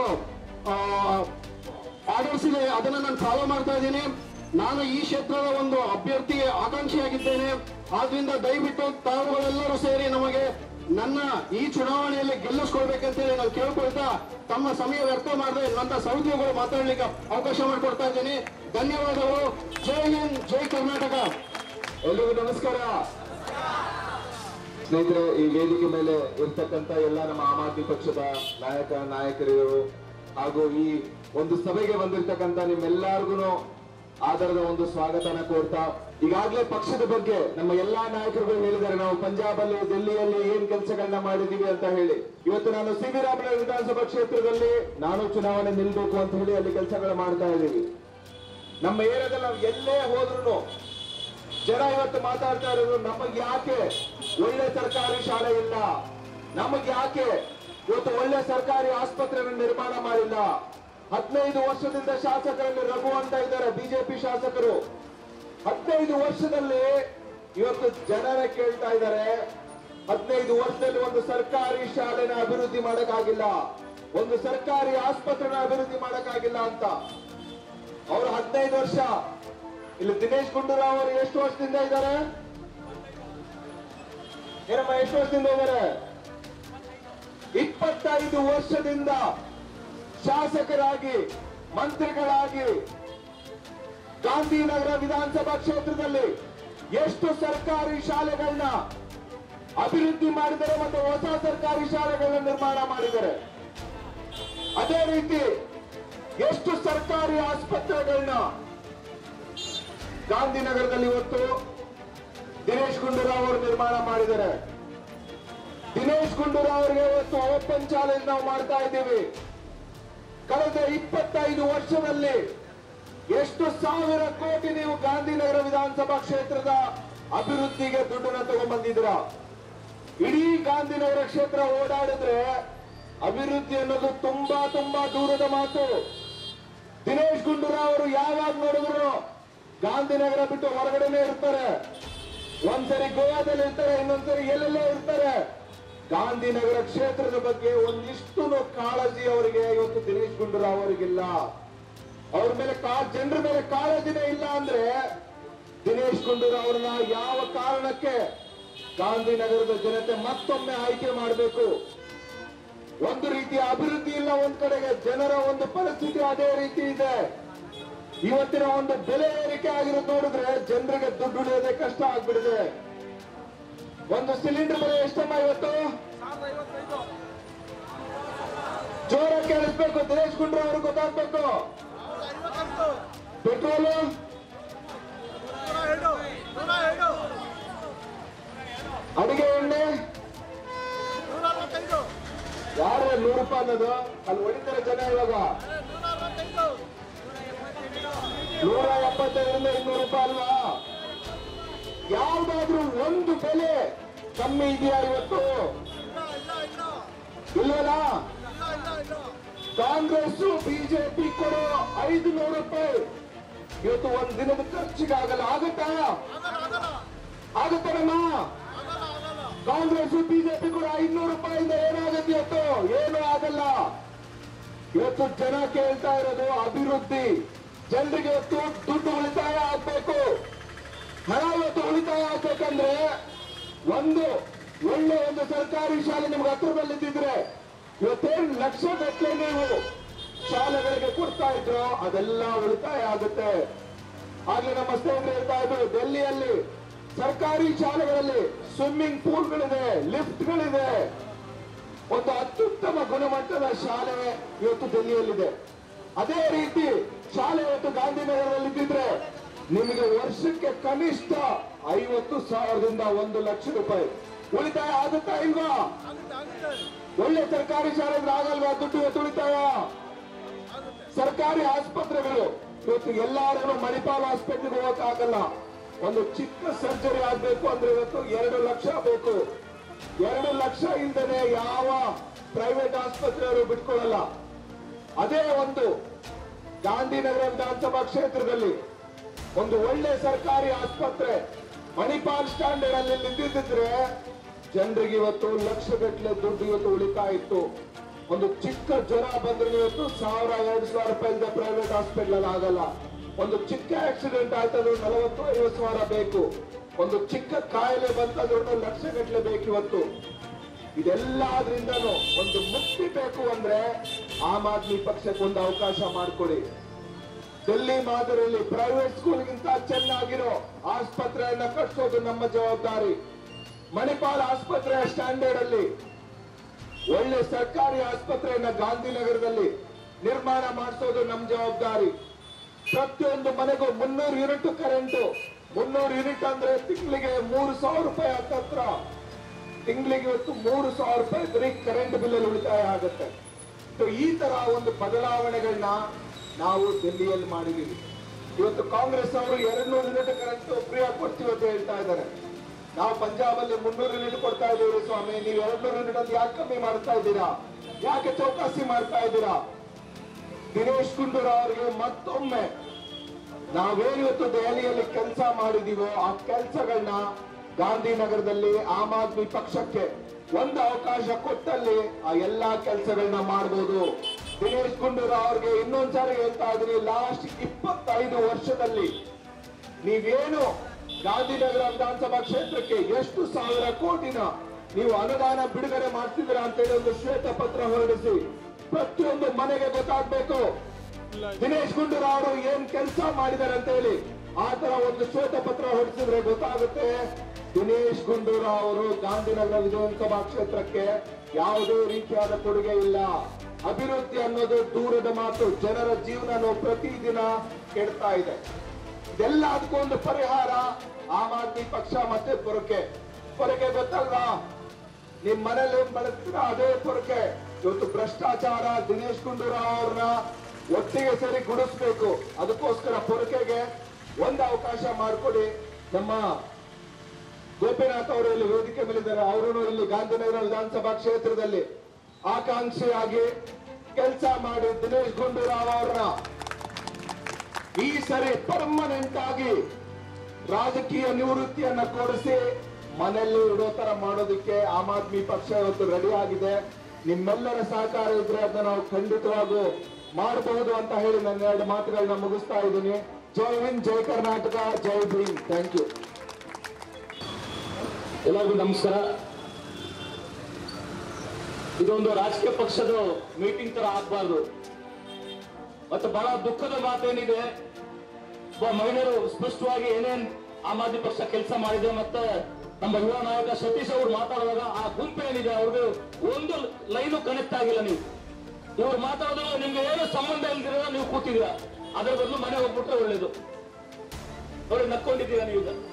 ಆರ್ಡರ್ಸ್ ಇದೆ ಅದನ್ನ ನಾನು ಫಾಲೋ ಮಾಡ್ತಾ ಇದ್ದೀನಿ ನಾನು ಈ ಕ್ಷೇತ್ರದ ಒಂದು ಅಭ್ಯರ್ಥಿ ಆಕಾಂಕ್ಷಿಯಾಗಿದ್ದೇನೆ ಆದ್ರಿಂದ ದಯವಿಟ್ಟು ತಾವುಗಳೆಲ್ಲರೂ ಸೇರಿ ನಮಗೆ ನನ್ನ ಈ ಚುನಾವಣೆಯಲ್ಲಿ ಗೆಲ್ಲಿಸ್ಕೊಳ್ಬೇಕಂತೇಳಿ ನಾನು ಕೇಳ್ಕೊಳ್ತಾ ತಮ್ಮ ಸಮಯ ವ್ಯರ್ಥ ಮಾಡದೆ ನನ್ನ ಸಹೋದ್ಯೋಗಿಗಳು ಮಾತಾಡ್ಲಿಕ್ಕೆ ಅವಕಾಶ ಮಾಡಿಕೊಡ್ತಾ ಇದ್ದೀನಿ ಧನ್ಯವಾದಗಳು ಜೈ ಹಿಂದ್ ಜೈ ಕರ್ನಾಟಕ ಎಲ್ರಿಗೂ ನಮಸ್ಕಾರ ಸ್ನೇಹಿತರೆ ಈ ವೇದಿಕೆ ಮೇಲೆ ಇರ್ತಕ್ಕಂತ ಎಲ್ಲ ನಮ್ಮ ಆಮ್ ಆದ್ಮಿ ಪಕ್ಷದ ನಾಯಕ ನಾಯಕರು ಹಾಗೂ ಈ ಒಂದು ಸಭೆಗೆ ಬಂದಿರ್ತಕ್ಕಂತ ನಿಮ್ಮೆಲ್ಲರಿಗೂ ಆಧಾರದ ಒಂದು ಸ್ವಾಗತನ ಕೋರ್ತಾ ಈಗಾಗಲೇ ಪಕ್ಷದ ಬಗ್ಗೆ ನಮ್ಮ ಎಲ್ಲಾ ನಾಯಕರುಗಳು ಹೇಳಿದ್ದಾರೆ ನಾವು ಪಂಜಾಬ್ ಅಲ್ಲಿ ಡೆಲ್ಲಿಯಲ್ಲಿ ಏನ್ ಕೆಲಸಗಳನ್ನ ಮಾಡಿದೀವಿ ಅಂತ ಹೇಳಿ ಇವತ್ತು ನಾನು ಸಿ ವಿ ರಾಮನಗರ ವಿಧಾನಸಭಾ ಕ್ಷೇತ್ರದಲ್ಲಿ ನಾನು ಚುನಾವಣೆ ನಿಲ್ಬೇಕು ಅಂತ ಹೇಳಿ ಅಲ್ಲಿ ಕೆಲಸಗಳು ಮಾಡ್ತಾ ಇದ್ದೀವಿ ನಮ್ಮ ಏರಿಯಾದಲ್ಲಿ ನಾವು ಎಲ್ಲೇ ಹೋದ್ರು ಜನ ಇವತ್ತು ಮಾತಾಡ್ತಾ ಇರೋದು ನಮಗೆ ಯಾಕೆ ಒಳ್ಳೆ ಸರ್ಕಾರಿ ಶಾಲೆ ಇಲ್ಲ ನಮಗೆ ಯಾಕೆ ಇವತ್ತು ಒಳ್ಳೆ ಸರ್ಕಾರಿ ಆಸ್ಪತ್ರೆಯನ್ನು ನಿರ್ಮಾಣ ಮಾಡಿಲ್ಲ ಹದಿನೈದು ವರ್ಷದಿಂದ ಶಾಸಕರಲ್ಲಿ ರಘು ಅಂತ ಇದ್ದಾರೆ ಬಿಜೆಪಿ ಶಾಸಕರು ಹದಿನೈದು ವರ್ಷದಲ್ಲಿ ಇವತ್ತು ಜನರ ಕೇಳ್ತಾ ಇದ್ದಾರೆ ಹದಿನೈದು ವರ್ಷದಲ್ಲಿ ಒಂದು ಸರ್ಕಾರಿ ಶಾಲೆನ ಅಭಿವೃದ್ಧಿ ಮಾಡಕ್ಕಾಗಿಲ್ಲ ಒಂದು ಸರ್ಕಾರಿ ಆಸ್ಪತ್ರೆನ ಅಭಿವೃದ್ಧಿ ಮಾಡಕ್ಕಾಗಿಲ್ಲ ಅಂತ ಅವರು ಹದಿನೈದು ವರ್ಷ ಇಲ್ಲಿ ದಿನೇಶ್ ಗುಂಡೂರಾವ್ ಅವರು ಎಷ್ಟು ವರ್ಷದಿಂದ ಇದ್ದಾರೆ ಏನಮ್ಮ ಎಷ್ಟು ವರ್ಷದಿಂದ ಇದ್ದಾರೆ ಇಪ್ಪತ್ತೈದು ವರ್ಷದಿಂದ ಶಾಸಕರಾಗಿ ಮಂತ್ರಿಗಳಾಗಿ ಗಾಂಧಿನಗರ ವಿಧಾನಸಭಾ ಕ್ಷೇತ್ರದಲ್ಲಿ ಎಷ್ಟು ಸರ್ಕಾರಿ ಶಾಲೆಗಳನ್ನ ಅಭಿವೃದ್ಧಿ ಮಾಡಿದ್ದಾರೆ ಮತ್ತು ಹೊಸ ಸರ್ಕಾರಿ ಶಾಲೆಗಳನ್ನ ನಿರ್ಮಾಣ ಮಾಡಿದ್ದಾರೆ ಅದೇ ರೀತಿ ಎಷ್ಟು ಸರ್ಕಾರಿ ಆಸ್ಪತ್ರೆಗಳನ್ನ ಗಾಂಧಿನಗರದಲ್ಲಿ ಇವತ್ತು ದಿನೇಶ್ ಗುಂಡೂರಾವ್ ಅವರು ನಿರ್ಮಾಣ ಮಾಡಿದ್ದಾರೆ ದಿನೇಶ್ ಗುಂಡೂರಾವ್ ಅವರಿಗೆ ಇವತ್ತು ಓಪನ್ ಚಾಲೆಂಜ್ ನಾವು ಮಾಡ್ತಾ ಇದ್ದೀವಿ ಕಳೆದ ಇಪ್ಪತ್ತೈದು ವರ್ಷದಲ್ಲಿ ಎಷ್ಟು ಸಾವಿರ ಕೋಟಿ ನೀವು ಗಾಂಧಿನಗರ ವಿಧಾನಸಭಾ ಕ್ಷೇತ್ರದ ಅಭಿವೃದ್ಧಿಗೆ ದುಡ್ಡನ್ನ ತಗೊಂಡ್ಬಂದಿದ್ದೀರಾ ಇಡೀ ಗಾಂಧಿನಗರ ಕ್ಷೇತ್ರ ಓಡಾಡಿದ್ರೆ ಅಭಿವೃದ್ಧಿ ಅನ್ನೋದು ತುಂಬಾ ತುಂಬಾ ದೂರದ ಮಾತು ದಿನೇಶ್ ಗುಂಡೂರಾವ್ ಅವರು ಯಾವಾಗ ನೋಡಿದ್ರು ಗಾಂಧಿನಗರ ಬಿಟ್ಟು ಹೊರಗಡೆನೆ ಇರ್ತಾರೆ ಒಂದ್ಸರಿ ಗೋವಾದಲ್ಲಿ ಇರ್ತಾರೆ ಇನ್ನೊಂದ್ಸರಿ ಎಲ್ಲೆಲ್ಲೋ ಇರ್ತಾರೆ ಗಾಂಧಿನಗರ ಕ್ಷೇತ್ರದ ಬಗ್ಗೆ ಒಂದಿಷ್ಟು ಕಾಳಜಿ ಅವರಿಗೆ ಇವತ್ತು ದಿನೇಶ್ ಗುಂಡೂರಾವ್ ಅವರಿಗಿಲ್ಲ ಅವ್ರ ಮೇಲೆ ಕಾ ಜನರ ಮೇಲೆ ಕಾಳಜಿನೇ ಇಲ್ಲ ಅಂದ್ರೆ ದಿನೇಶ್ ಗುಂಡೂರಾವ್ ಅವ್ರನ್ನ ಯಾವ ಕಾರಣಕ್ಕೆ ಗಾಂಧಿನಗರದ ಜನತೆ ಮತ್ತೊಮ್ಮೆ ಆಯ್ಕೆ ಮಾಡಬೇಕು ಒಂದು ರೀತಿಯ ಅಭಿವೃದ್ಧಿ ಇಲ್ಲ ಒಂದ್ ಕಡೆಗೆ ಜನರ ಒಂದು ಪರಿಸ್ಥಿತಿ ಅದೇ ರೀತಿ ಇದೆ ಇವತ್ತಿನ ಒಂದು ಬೆಲೆ ಏರಿಕೆ ಆಗಿರೋದು ನೋಡಿದ್ರೆ ಜನರಿಗೆ ದುಡ್ಡು ಉಳಿಯೋದೇ ಕಷ್ಟ ಆಗ್ಬಿಡಿದೆ ಒಂದು ಸಿಲಿಂಡರ್ ಬೆಲೆ ಎಷ್ಟಮ್ಮ ಇವತ್ತು ಜೋರ ಕೇಳಿಸ್ಬೇಕು ದಿನೇಶ್ ಗುಂಡ್ರು ಅವ್ರಿಗೆ ಗೊತ್ತಾಗ್ಬೇಕು ಪೆಟ್ರೋಲು ಅಡಿಗೆ ಎಣ್ಣೆ ಯಾರು ನೂರು ರೂಪಾಯಿ ಅನ್ನೋದು ಅಲ್ಲಿ ಹೊಡಿತಾರೆ ಜನ ಇವಾಗ ನೂರ ಎಪ್ಪತ್ತೈದರಿಂದ ಇನ್ನೂರು ರೂಪಾಯಿ ಅಲ್ವಾ ಯಾವ್ದಾದ್ರೂ ಒಂದು ಬೆಲೆ ಕಮ್ಮಿ ಇದೆಯಾ ಇವತ್ತು ಇಲ್ವಲ್ಲ ಕಾಂಗ್ರೆಸ್ ಬಿಜೆಪಿ ಕೊಡೋ ಐದು ನೂರು ರೂಪಾಯಿ ಇವತ್ತು ಒಂದ್ ದಿನದ ಖರ್ಚಿಗೆ ಆಗಲ್ಲ ಆಗುತ್ತಾ ಆಗುತ್ತೇನಮ್ಮ ಕಾಂಗ್ರೆಸ್ ಬಿಜೆಪಿ ಕೂಡ ಐದ್ನೂರು ರೂಪಾಯಿಂದ ಏನಾಗುತ್ತೆ ಇವತ್ತು ಏನು ಆಗಲ್ಲ ಇವತ್ತು ಜನ ಕೇಳ್ತಾ ಇರೋದು ಅಭಿವೃದ್ಧಿ ಜನರಿಗೆ ಇವತ್ತು ದುಡ್ಡು ಉಳಿತಾಯ ಆಗ್ಬೇಕು ಹಣ ಇವತ್ತು ಉಳಿತಾಯ ಆಗ್ಬೇಕಂದ್ರೆ ಒಂದು ಒಳ್ಳೆ ಒಂದು ಸರ್ಕಾರಿ ಶಾಲೆ ನಿಮ್ಗೆ ಹತ್ರದಲ್ಲಿದ್ದಿದ್ರೆ ಇವತ್ತೇನು ಲಕ್ಷ ಗಟ್ಟಲೆ ನೀವು ಶಾಲೆಗಳಿಗೆ ಕೊಡ್ತಾ ಇದ್ರು ಅದೆಲ್ಲ ಉಳಿತಾಯ ಆಗುತ್ತೆ ಆಗ್ಲೇ ನಮ್ಮ ಸ್ನೇಹಿತರು ಹೇಳ್ತಾ ಇದ್ರು ಡೆಲ್ಲಿಯಲ್ಲಿ ಸರ್ಕಾರಿ ಶಾಲೆಗಳಲ್ಲಿ ಸ್ವಿಮ್ಮಿಂಗ್ ಪೂಲ್ಗಳಿದೆ ಲಿಫ್ಟ್ಗಳಿದೆ ಒಂದು ಅತ್ಯುತ್ತಮ ಗುಣಮಟ್ಟದ ಶಾಲೆ ಇವತ್ತು ಡೆಲ್ಲಿಯಲ್ಲಿದೆ ಅದೇ ರೀತಿ ಶಾಲೆ ಇವತ್ತು ಗಾಂಧಿನಗರದಲ್ಲಿ ಇದ್ದಿದ್ರೆ ನಿಮಗೆ ವರ್ಷಕ್ಕೆ ಕನಿಷ್ಠ ಐವತ್ತು ಸಾವಿರದಿಂದ ಒಂದು ಲಕ್ಷ ರೂಪಾಯಿ ಉಳಿತಾಯ ಆಗುತ್ತಾ ಇಲ್ವಾ ಒಳ್ಳೆ ಸರ್ಕಾರಿ ಶಾಲೆ ಇದ್ರೆ ಆಗಲ್ವಾ ದುಡ್ಡು ಇವತ್ತು ಉಳಿತಾಯ ಸರ್ಕಾರಿ ಆಸ್ಪತ್ರೆಗಳು ಇವತ್ತು ಎಲ್ಲಾರು ಮಣಿಪಾಲ್ ಹಾಸ್ಪಿಟಲ್ಗೆ ಹೋಗಕ್ ಆಗಲ್ಲ ಒಂದು ಚಿಕ್ಕ ಸರ್ಜರಿ ಆಗ್ಬೇಕು ಅಂದ್ರೆ ಇವತ್ತು ಎರಡು ಲಕ್ಷ ಬೇಕು ಎರಡು ಲಕ್ಷ ಇಲ್ದೇನೆ ಯಾವ ಪ್ರೈವೇಟ್ ಆಸ್ಪತ್ರೆಯವರು ಬಿಟ್ಕೊಳ್ಳಲ್ಲ ಅದೇ ಒಂದು ಗಾಂಧಿನಗರ ವಿಧಾನಸಭಾ ಕ್ಷೇತ್ರದಲ್ಲಿ ಒಂದು ಒಳ್ಳೆ ಸರ್ಕಾರಿ ಆಸ್ಪತ್ರೆ ಮಣಿಪಾಲ್ ಸ್ಟ್ಯಾಂಡರ್ಡ್ ಅಲ್ಲಿ ನಿಂತಿದ್ರೆ ಜನರಿಗೆ ಇವತ್ತು ಲಕ್ಷಗಟ್ಟಲೆ ದುಡ್ಡು ಇವತ್ತು ಉಳಿತಾಯ ಇತ್ತು ಒಂದು ಚಿಕ್ಕ ಜ್ವರ ಬಂದ್ರೆ ಇವತ್ತು ಸಾವಿರ ಎರಡು ಸಾವಿರ ರೂಪಾಯಿ ಇಲ್ಲದೆ ಪ್ರೈವೇಟ್ ಹಾಸ್ಪಿಟಲ್ ಅಲ್ಲಿ ಆಗಲ್ಲ ಒಂದು ಚಿಕ್ಕ ಆಕ್ಸಿಡೆಂಟ್ ಆಯ್ತಂದ್ರೆ ನಲವತ್ತು ಐವತ್ತು ಸಾವಿರ ಬೇಕು ಒಂದು ಚಿಕ್ಕ ಕಾಯಿಲೆ ಬಂತಂದ್ರೂ ಲಕ್ಷಗಟ್ಟಲೆ ಬೇಕು ಇವತ್ತು ಇದೆಲ್ಲದ್ರಿಂದನೂ ಒಂದು ಮುಕ್ತಿ ಬೇಕು ಅಂದ್ರೆ ಆಮ್ ಆದ್ಮಿ ಪಕ್ಷಕ್ಕೆ ಒಂದು ಅವಕಾಶ ಮಾಡಿಕೊಡಿ ಡೆಲ್ಲಿ ಮಾದರಿಯಲ್ಲಿ ಪ್ರೈವೇಟ್ ಸ್ಕೂಲ್ಗಿಂತ ಚೆನ್ನಾಗಿರೋ ಆಸ್ಪತ್ರೆಯನ್ನ ಕಟ್ಟಿಸೋದು ನಮ್ಮ ಜವಾಬ್ದಾರಿ ಮಣಿಪಾಲ್ ಆಸ್ಪತ್ರೆಯ ಸ್ಟ್ಯಾಂಡರ್ಡ್ ಅಲ್ಲಿ ಒಳ್ಳೆ ಸರ್ಕಾರಿ ಆಸ್ಪತ್ರೆಯನ್ನ ಗಾಂಧಿನಗರದಲ್ಲಿ ನಿರ್ಮಾಣ ಮಾಡಿಸೋದು ನಮ್ಮ ಜವಾಬ್ದಾರಿ ಪ್ರತಿಯೊಂದು ಮನೆಗೂ ಮುನ್ನೂರು ಯೂನಿಟ್ ಕರೆಂಟು ಮುನ್ನೂರು ಯೂನಿಟ್ ಅಂದ್ರೆ ತಿಂಗಳಿಗೆ ಮೂರು ಸಾವಿರ ರೂಪಾಯಿ ಹತ್ತತ್ರ ತಿಂಗಳಿಗೆ ಇವತ್ತು ಮೂರು ಸಾವಿರ ರೂಪಾಯಿ ಬರೀ ಕರೆಂಟ್ ಬಿಲ್ ಅಲ್ಲಿ ಉಳಿತಾಯ ಆಗುತ್ತೆ ಸೊ ಈ ತರ ಒಂದು ಬದಲಾವಣೆಗಳನ್ನ ನಾವು ಡೆಲ್ಲಿಯಲ್ಲಿ ಮಾಡಿದೀವಿ ಇವತ್ತು ಕಾಂಗ್ರೆಸ್ ಅವರು ಎರಡು ನೂರು ಯೂನಿಟ್ ಕರೆಂಟ್ ಫ್ರೀ ಆಗಿ ಕೊಡ್ತೀವಿ ಅಂತ ಹೇಳ್ತಾ ಇದ್ದಾರೆ ನಾವು ಪಂಜಾಬ್ ಅಲ್ಲಿ ಮುನ್ನೂರು ಯೂನಿಟ್ ಕೊಡ್ತಾ ಇದ್ದೀವಿ ಸ್ವಾಮಿ ನೀವು ಎರಡು ನೂರು ಯೂನಿಟ್ ಅಂತ ಯಾಕೆ ಕಮ್ಮಿ ಮಾಡ್ತಾ ಇದ್ದೀರಾ ಯಾಕೆ ಚೌಕಾಸಿ ಮಾಡ್ತಾ ಇದ್ದೀರಾ ದಿನೇಶ್ ಗುಂಡೂರಾವ್ ಅವರಿಗೆ ಮತ್ತೊಮ್ಮೆ ನಾವೇನು ಇವತ್ತು ದೆಹಲಿಯಲ್ಲಿ ಕೆಲಸ ಮಾಡಿದೀವೋ ಆ ಕೆಲಸಗಳನ್ನ ಗಾಂಧಿನಗರದಲ್ಲಿ ಆಮ್ ಆದ್ಮಿ ಪಕ್ಷಕ್ಕೆ ಒಂದು ಅವಕಾಶ ಕೊಟ್ಟಲ್ಲಿ ಆ ಎಲ್ಲಾ ಕೆಲಸಗಳನ್ನ ಮಾಡಬಹುದು ದಿನೇಶ್ ಗುಂಡೂರಾವ್ ಅವ್ರಿಗೆ ಇನ್ನೊಂದ್ಸಾರಿ ಹೇಳ್ತಾ ಇದ್ದೀನಿ ಲಾಸ್ಟ್ ಇಪ್ಪತ್ತೈದು ವರ್ಷದಲ್ಲಿ ನೀವೇನು ಗಾಂಧಿನಗರ ವಿಧಾನಸಭಾ ಕ್ಷೇತ್ರಕ್ಕೆ ಎಷ್ಟು ಸಾವಿರ ಕೋಟಿನ ನೀವು ಅನುದಾನ ಬಿಡುಗಡೆ ಮಾಡ್ತಿದ್ದೀರಾ ಅಂತೇಳಿ ಒಂದು ಶ್ವೇತ ಪತ್ರ ಹೊರಡಿಸಿ ಪ್ರತಿಯೊಂದು ಮನೆಗೆ ಗೊತ್ತಾಗ್ಬೇಕು ದಿನೇಶ್ ಗುಂಡೂರಾವ್ ಅವರು ಏನ್ ಕೆಲಸ ಮಾಡಿದ್ದಾರೆ ಅಂತ ಹೇಳಿ ಆ ತರ ಒಂದು ಶ್ವೇತ ಪತ್ರ ಹೊರಡಿಸಿದ್ರೆ ಗೊತ್ತಾಗುತ್ತೆ ದಿನೇಶ್ ಗುಂಡೂರಾವ್ ಅವರು ಗಾಂಧಿನಗರ ವಿಧಾನಸಭಾ ಕ್ಷೇತ್ರಕ್ಕೆ ಯಾವುದೇ ರೀತಿಯಾದ ಕೊಡುಗೆ ಇಲ್ಲ ಅಭಿವೃದ್ಧಿ ಅನ್ನೋದು ದೂರದ ಮಾತು ಜನರ ಜೀವನ ಪ್ರತಿದಿನ ಕೆಡ್ತಾ ಇದೆ ಇದೆಲ್ಲ ಅದಕ್ಕೊಂದು ಪರಿಹಾರ ಆಮ್ ಆದ್ಮಿ ಪಕ್ಷ ಮತ್ತೆ ಪೊರಕೆ ಪೊರಕೆ ಗೊತ್ತಲ್ವಾ ನಿಮ್ ಮನೇಲಿ ಏನ್ ಬಳಸ್ತೀರ ಅದೇ ಪೊರಕೆ ಇವತ್ತು ಭ್ರಷ್ಟಾಚಾರ ದಿನೇಶ್ ಗುಂಡೂರಾವ್ ಅವ್ರನ್ನ ಒಟ್ಟಿಗೆ ಸೇರಿ ಗುಡಿಸ್ಬೇಕು ಅದಕ್ಕೋಸ್ಕರ ಪೊರಕೆಗೆ ಒಂದು ಅವಕಾಶ ಮಾಡಿಕೊಡಿ ನಮ್ಮ ಗೋಪಿನಾಥ್ ಅವರು ಇಲ್ಲಿ ವೇದಿಕೆ ಮೇಲಿದ್ದಾರೆ ಅವರು ಇಲ್ಲಿ ಗಾಂಧಿನಗರ ವಿಧಾನಸಭಾ ಕ್ಷೇತ್ರದಲ್ಲಿ ಆಕಾಂಕ್ಷಿಯಾಗಿ ಕೆಲಸ ಮಾಡಿ ದಿನೇಶ್ ಗುಂಡೂರಾವ್ ಅವ್ರನ್ನ ಈ ಸರಿ ಪರ್ಮನೆಂಟ್ ಆಗಿ ರಾಜಕೀಯ ನಿವೃತ್ತಿಯನ್ನ ಕೊಡಿಸಿ ಮನೆಯಲ್ಲಿ ಇಡೋ ತರ ಮಾಡೋದಕ್ಕೆ ಆಮ್ ಆದ್ಮಿ ಪಕ್ಷ ಇವತ್ತು ರೆಡಿ ಆಗಿದೆ ನಿಮ್ಮೆಲ್ಲರ ಸಹಕಾರ ಇದ್ರೆ ಅದನ್ನ ನಾವು ಖಂಡಿತವಾಗೂ ಮಾಡಬಹುದು ಅಂತ ಹೇಳಿ ನನ್ನ ಎರಡು ಮಾತುಗಳನ್ನ ಮುಗಿಸ್ತಾ ಇದ್ದೀನಿ ಜೈ ಹಿಂದ್ ಜೈ ಕರ್ನಾಟಕ ಜೈ ಭೀಮ್ ಥ್ಯಾಂಕ್ ಯು ಎಲ್ಲರಿಗೂ ನಮಸ್ಕಾರ ಇದೊಂದು ರಾಜಕೀಯ ಪಕ್ಷದ ಮೀಟಿಂಗ್ ತರ ಆಗ್ಬಾರ್ದು ಮತ್ತೆ ಬಹಳ ದುಃಖದ ಮಾತೇನಿದೆ ಒಬ್ಬ ಮಹಿಳೆಯರು ಸ್ಪಷ್ಟವಾಗಿ ಏನೇನ್ ಆಮ್ ಆದ್ಮಿ ಪಕ್ಷ ಕೆಲಸ ಮಾಡಿದೆ ಮತ್ತೆ ನಮ್ಮ ಯುವ ನಾಯಕ ಸತೀಶ್ ಅವರು ಮಾತಾಡುವಾಗ ಆ ಗುಂಪು ಏನಿದೆ ಅವ್ರಿಗೆ ಒಂದು ಲೈನು ಕನೆಕ್ಟ್ ಆಗಿಲ್ಲ ನೀವು ಇವ್ರು ಮಾತಾಡೋದು ನಿಮ್ಗೆ ಏನು ಸಂಬಂಧ ಇಲ್ದಿರ ನೀವು ಕೂತಿದ್ದೀರಾ ಅದರ ಬದಲು ಮನೆ ಹೋಗ್ಬಿಟ್ರೆ ಒಳ್ಳೇದು ನೋಡಿ ನಕ್ಕೊಂಡಿದ್ದೀರಾ ನೀವು ಈಗ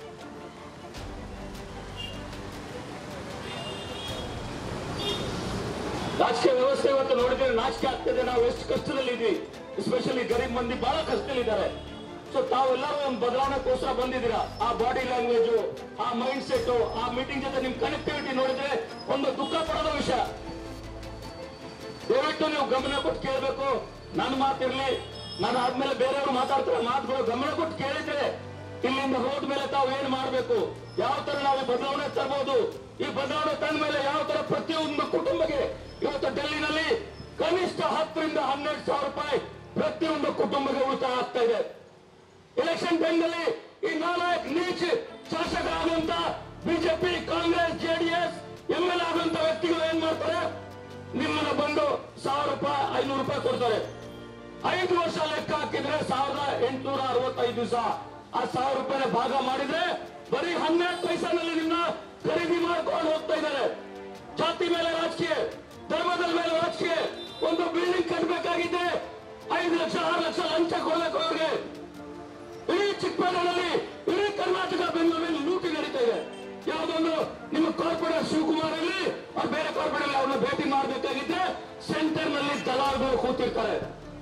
ರಾಜಕೀಯ ವ್ಯವಸ್ಥೆ ಇವತ್ತು ನೋಡಿದ್ರೆ ನಾಚಿಕೆ ಆಗ್ತದೆ ನಾವು ಎಷ್ಟು ಕಷ್ಟದಲ್ಲಿದ್ವಿ ಎಸ್ಪೆಷಲಿ ಗರೀಬ್ ಮಂದಿ ಬಹಳ ಕಷ್ಟದಲ್ಲಿದ್ದಾರೆ ಸೊ ತಾವೆಲ್ಲರೂ ಒಂದು ಬದಲಾವಣೆಗೋಸ್ಕರ ಬಂದಿದ್ದೀರಾ ಆ ಬಾಡಿ ಲ್ಯಾಂಗ್ವೇಜ್ ಆ ಮೈಂಡ್ ಸೆಟ್ ಆ ಮೀಟಿಂಗ್ ಜೊತೆ ನಿಮ್ ಕನೆಕ್ಟಿವಿಟಿ ನೋಡಿದ್ರೆ ಒಂದು ದುಃಖ ಪಡೋದ ವಿಷಯ ದಯವಿಟ್ಟು ನೀವು ಗಮನ ಕೊಟ್ಟು ಕೇಳಬೇಕು ನನ್ನ ಮಾತಿರ್ಲಿ ನಾನು ಆದ್ಮೇಲೆ ಬೇರೆಯವರು ಮಾತಾಡ್ತಾರೆ ಮಾತುಗಳು ಗಮನ ಕೊಟ್ಟು ಕೇಳಿದ್ರೆ ಇಲ್ಲಿಂದ ಹೋದ್ಮೇಲೆ ತಾವು ಏನ್ ಮಾಡ್ಬೇಕು ಯಾವ ತರ ನಾವು ಈ ಬದಲಾವಣೆ ತರಬಹುದು ಈ ಬದಲಾವಣೆ ತಂದ ಮೇಲೆ ಯಾವ ತರ ಪ್ರತಿಯೊಂದು ಕುಟುಂಬಕ್ಕೆ ಇವತ್ತು ಡೆಲ್ಲಿನಲ್ಲಿ ಕನಿಷ್ಠ ಹತ್ತರಿಂದ ಹನ್ನೆರಡು ಸಾವಿರ ರೂಪಾಯಿ ಪ್ರತಿಯೊಂದು ಕುಟುಂಬಕ್ಕೆ ಉಳಿತಾಯ ಆಗ್ತಾ ಇದೆ ಎಲೆಕ್ಷನ್ ಟೈಮ್ನಲ್ಲಿ ಈ ನಾಲ್ಕು ನೀಚ್ ಶಾಸಕರಾದಂತ BJP Congress JDS M L ಆಗುವಂತ ವ್ಯಕ್ತಿಗಳು ಏನ್ ಮಾಡ್ತಾರೆ ನಿಮ್ಮನ್ನ ಬಂದು ಸಾವಿರ ರೂಪಾಯಿ ಐನೂರು ರೂಪಾಯಿ ಕೊಡ್ತಾರೆ ಐದು ವರ್ಷ ಲೆಕ್ಕ ಹಾಕಿದ್ರೆ ಸಾವಿರದ ಎಂಟುನೂರ ಅರವತ್ತೈದು ದಿವಸ ಆ ಸಾವಿರ ರೂಪಾಯಿನ ಭಾಗ ಮಾಡಿದ್ರೆ ಬರೀ ಹನ್ನೆರಡು ಪೈಸಾನಲ್ಲಿ ನಿನ್ನ ಖರೀದಿ ಮಾಡ್ಕೊಂಡು ಹೋಗ್ತಾ ಇದ್ದಾರೆ ಜಾತಿ ಮೇಲೆ ರಾಜಕೀಯ ಧರ್ಮದ ಮೇಲೆ ರಾಜಕೀಯ ಒಂದು ಬಿಲ್ಡಿಂಗ್ ಕಟ್ಟಬೇಕಾಗಿದ್ದೆ ಐದು ಲಕ್ಷ ಆರು ಲಕ್ಷ ಲಂಚ ಕೊಡ್ಬೇಕು ಅವ್ರಿಗೆ ಇಡೀ ಚಿಕ್ಕಬಳ್ಳಾರಲ್ಲಿ ಇಡೀ ಕರ್ನಾಟಕ ಬೆಂಗಳೂರಲ್ಲಿ ಲೂಟಿ ನಡೀತಾ ಇದೆ ಯಾವುದೊಂದು ನಿಮ್ಮ ಕಾರ್ಪೊರೇಟ್ ಶಿವಕುಮಾರ್ ಅಲ್ಲಿ ಅವ್ರು ಬೇರೆ ಕಾರ್ಪೊರೇಟ್ ಅವ್ರನ್ನ ಭೇಟಿ ಮಾಡಬೇಕಾಗಿದ್ರೆ ಸೆಂಟರ್ ನಲ್ಲಿ ದಲಾಲ್ಗಳು ಕೂತಿರ್ತಾರೆ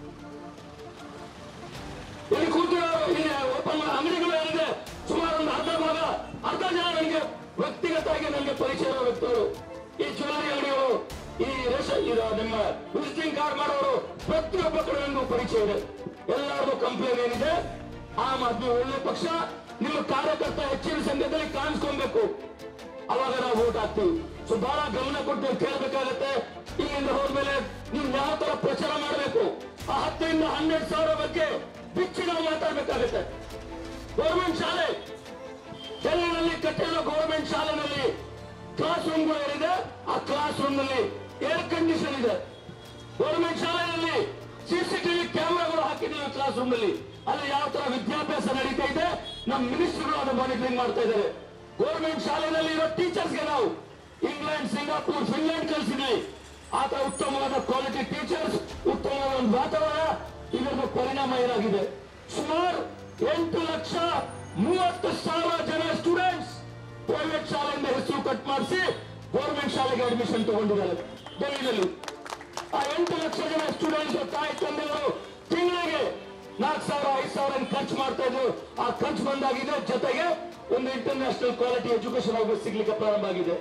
ಇಲ್ಲಿ ಕೂತಿರೋ ಇಲ್ಲಿ ಓಪನ್ ಅಂಗಡಿಗಳು ಏನಿದೆ ಸುಮಾರು ಒಂದು ಅರ್ಧ ಭಾಗ ಅರ್ಧ ಜನ ನನಗೆ ವ್ಯಕ್ತಿಗತವಾಗಿ ನನಗೆ ಪರಿಚಯ ಇರೋ ವ್ಯಕ್ತಿಗಳು ಈ ಜ್ಯುವೆಲರಿ ಅಂಗಡಿಗಳು ಈ ರೇಷನ್ ಇದು ನಿಮ್ಮ ವಿಸಿಟಿಂಗ್ ಕಾರ್ಡ್ ಮಾಡೋರು ಪ್ರತಿಯೊಬ್ಬ ಕಡೆ ನನಗೂ ಪರಿಚಯ ಇದೆ ಎಲ್ಲರದು ಕಂಪ್ಲೇಂಟ್ ಏನಿದೆ ಆಮ್ ಆದ್ಮಿ ಒಳ್ಳೆ ಪಕ್ಷ ನಿಮ್ಮ ಕಾರ್ಯಕರ್ತ ಹೆಚ್ಚಿನ ಸಂಖ್ಯೆಯಲ್ಲಿ ಕಾಣಿಸ್ಕೊಬೇಕು ಅವಾಗ ನಾವು ವೋಟ್ ಹಾಕ್ತೀವಿ ಸೊ ಬಹಳ ಗಮನ ಕೊಟ್ಟು ನೀವು ಕೇಳಬೇಕಾಗತ್ತೆ ಇಲ್ಲಿಂದ ಹೋದ್ಮೇಲೆ ನೀವು ಯಾವ ತರ ಪ್ರಚಾರ ಮಾಡಬೇಕು ಆ ಹತ್ತರಿಂದ ಹನ್ನೆರಡು ಸಾವಿರ ಬಗ್ಗೆ ಬಿಚ್ಚಿ ನಾವು ಮಾತಾಡ್ಬೇಕಾಗತ್ತೆ ಗೌರ್ಮೆಂಟ್ ಶಾಲೆ ಡೆಲ್ಲಿನಲ್ಲಿ ಕಟ್ಟಿರೋ ಗೌರ್ಮೆಂಟ್ ಶಾಲೆನಲ್ಲಿ ಕ್ಲಾಸ್ ರೂಮ್ಗಳು ಏನಿದೆ ಆ ಕ್ಲಾಸ್ ರೂಮ್ ನಲ್ಲಿ ಏರ್ ಕಂಡೀಷನ್ ಇದೆ ಗೌರ್ಮೆಂಟ್ ಶಾಲೆಯಲ್ಲಿ ಸಿಸಿಟಿವಿ ಕ್ಯಾಮೆರಾಗಳು ಹಾಕಿದ್ದೀವಿ ಕ್ಲಾಸ್ ರೂಮ್ ನಲ್ಲಿ ಅಲ್ಲಿ ಯಾವ ತರ ವಿದ್ಯಾಭ್ಯಾಸ ನಡೀತಾ ಇದೆ ನಮ್ಮ ಮಿನಿಸ್ಟರ್ಗಳು ಅದನ್ನು ಮಾನಿಟರಿಂಗ್ ಮಾಡ್ತಾ ಇದ್ದಾರೆ ಗೌರ್ಮೆಂಟ್ ಶಾಲೆಯಲ್ಲಿ ಇರೋ ಟೀಚರ್ಸ್ಗೆ ನಾವು ಇಂಗ್ಲೆಂಡ್ ಸಿಂಗಾಪುರ್ ಫಿನ್ಲೆಂಡ್ ಕಳಿಸಿದ್ವಿ ಆತ ಉತ್ತಮವಾದ ಕ್ವಾಲಿಟಿ ಟೀಚರ್ಸ್ ಉತ್ತಮವಾದ ಒಂದು ವಾತಾವರಣ ಇದರ ಪರಿಣಾಮ ಏನಾಗಿದೆ ಸುಮಾರು ಎಂಟು ಲಕ್ಷ ಮೂವತ್ತು ಸಾವಿರ ಜನ ಸ್ಟೂಡೆಂಟ್ಸ್ ಪ್ರೈವೇಟ್ ಶಾಲೆಯಿಂದ ಹೆಸರು ಕಟ್ ಮಾಡಿಸಿ ಗೌರ್ಮೆಂಟ್ ಶಾಲೆಗೆ ಅಡ್ಮಿಷನ್ ತಗೊಂಡಿದ್ದಾರೆ ಡೆಲ್ಲಿನಲ್ಲಿ ಆ ಎಂಟು ಲಕ್ಷ ಜನ ಸ್ಟೂಡೆಂಟ್ಸ್ ತಾಯಿ ತಂದೆಗಳು ತಿಂಗಳಿಗೆ ನಾಲ್ಕು ಸಾವಿರ ಐದು ಸಾವಿರ ಏನ್ ಖರ್ಚು ಮಾಡ್ತಾ ಇದ್ರು ಆ ಖರ್ಚು ಬಂದಾಗಿದೆ ಜೊತೆಗೆ ಒಂದು ಇಂಟರ್ನ್ಯಾಷನಲ್ ಕ್ವಾಲಿಟಿ ಎಜುಕೇಶನ್ ಅವ್ರಿಗೆ ಸಿಗ್ಲಿಕ್ಕೆ ಪ್ರಾರಂಭ ಆಗಿದೆ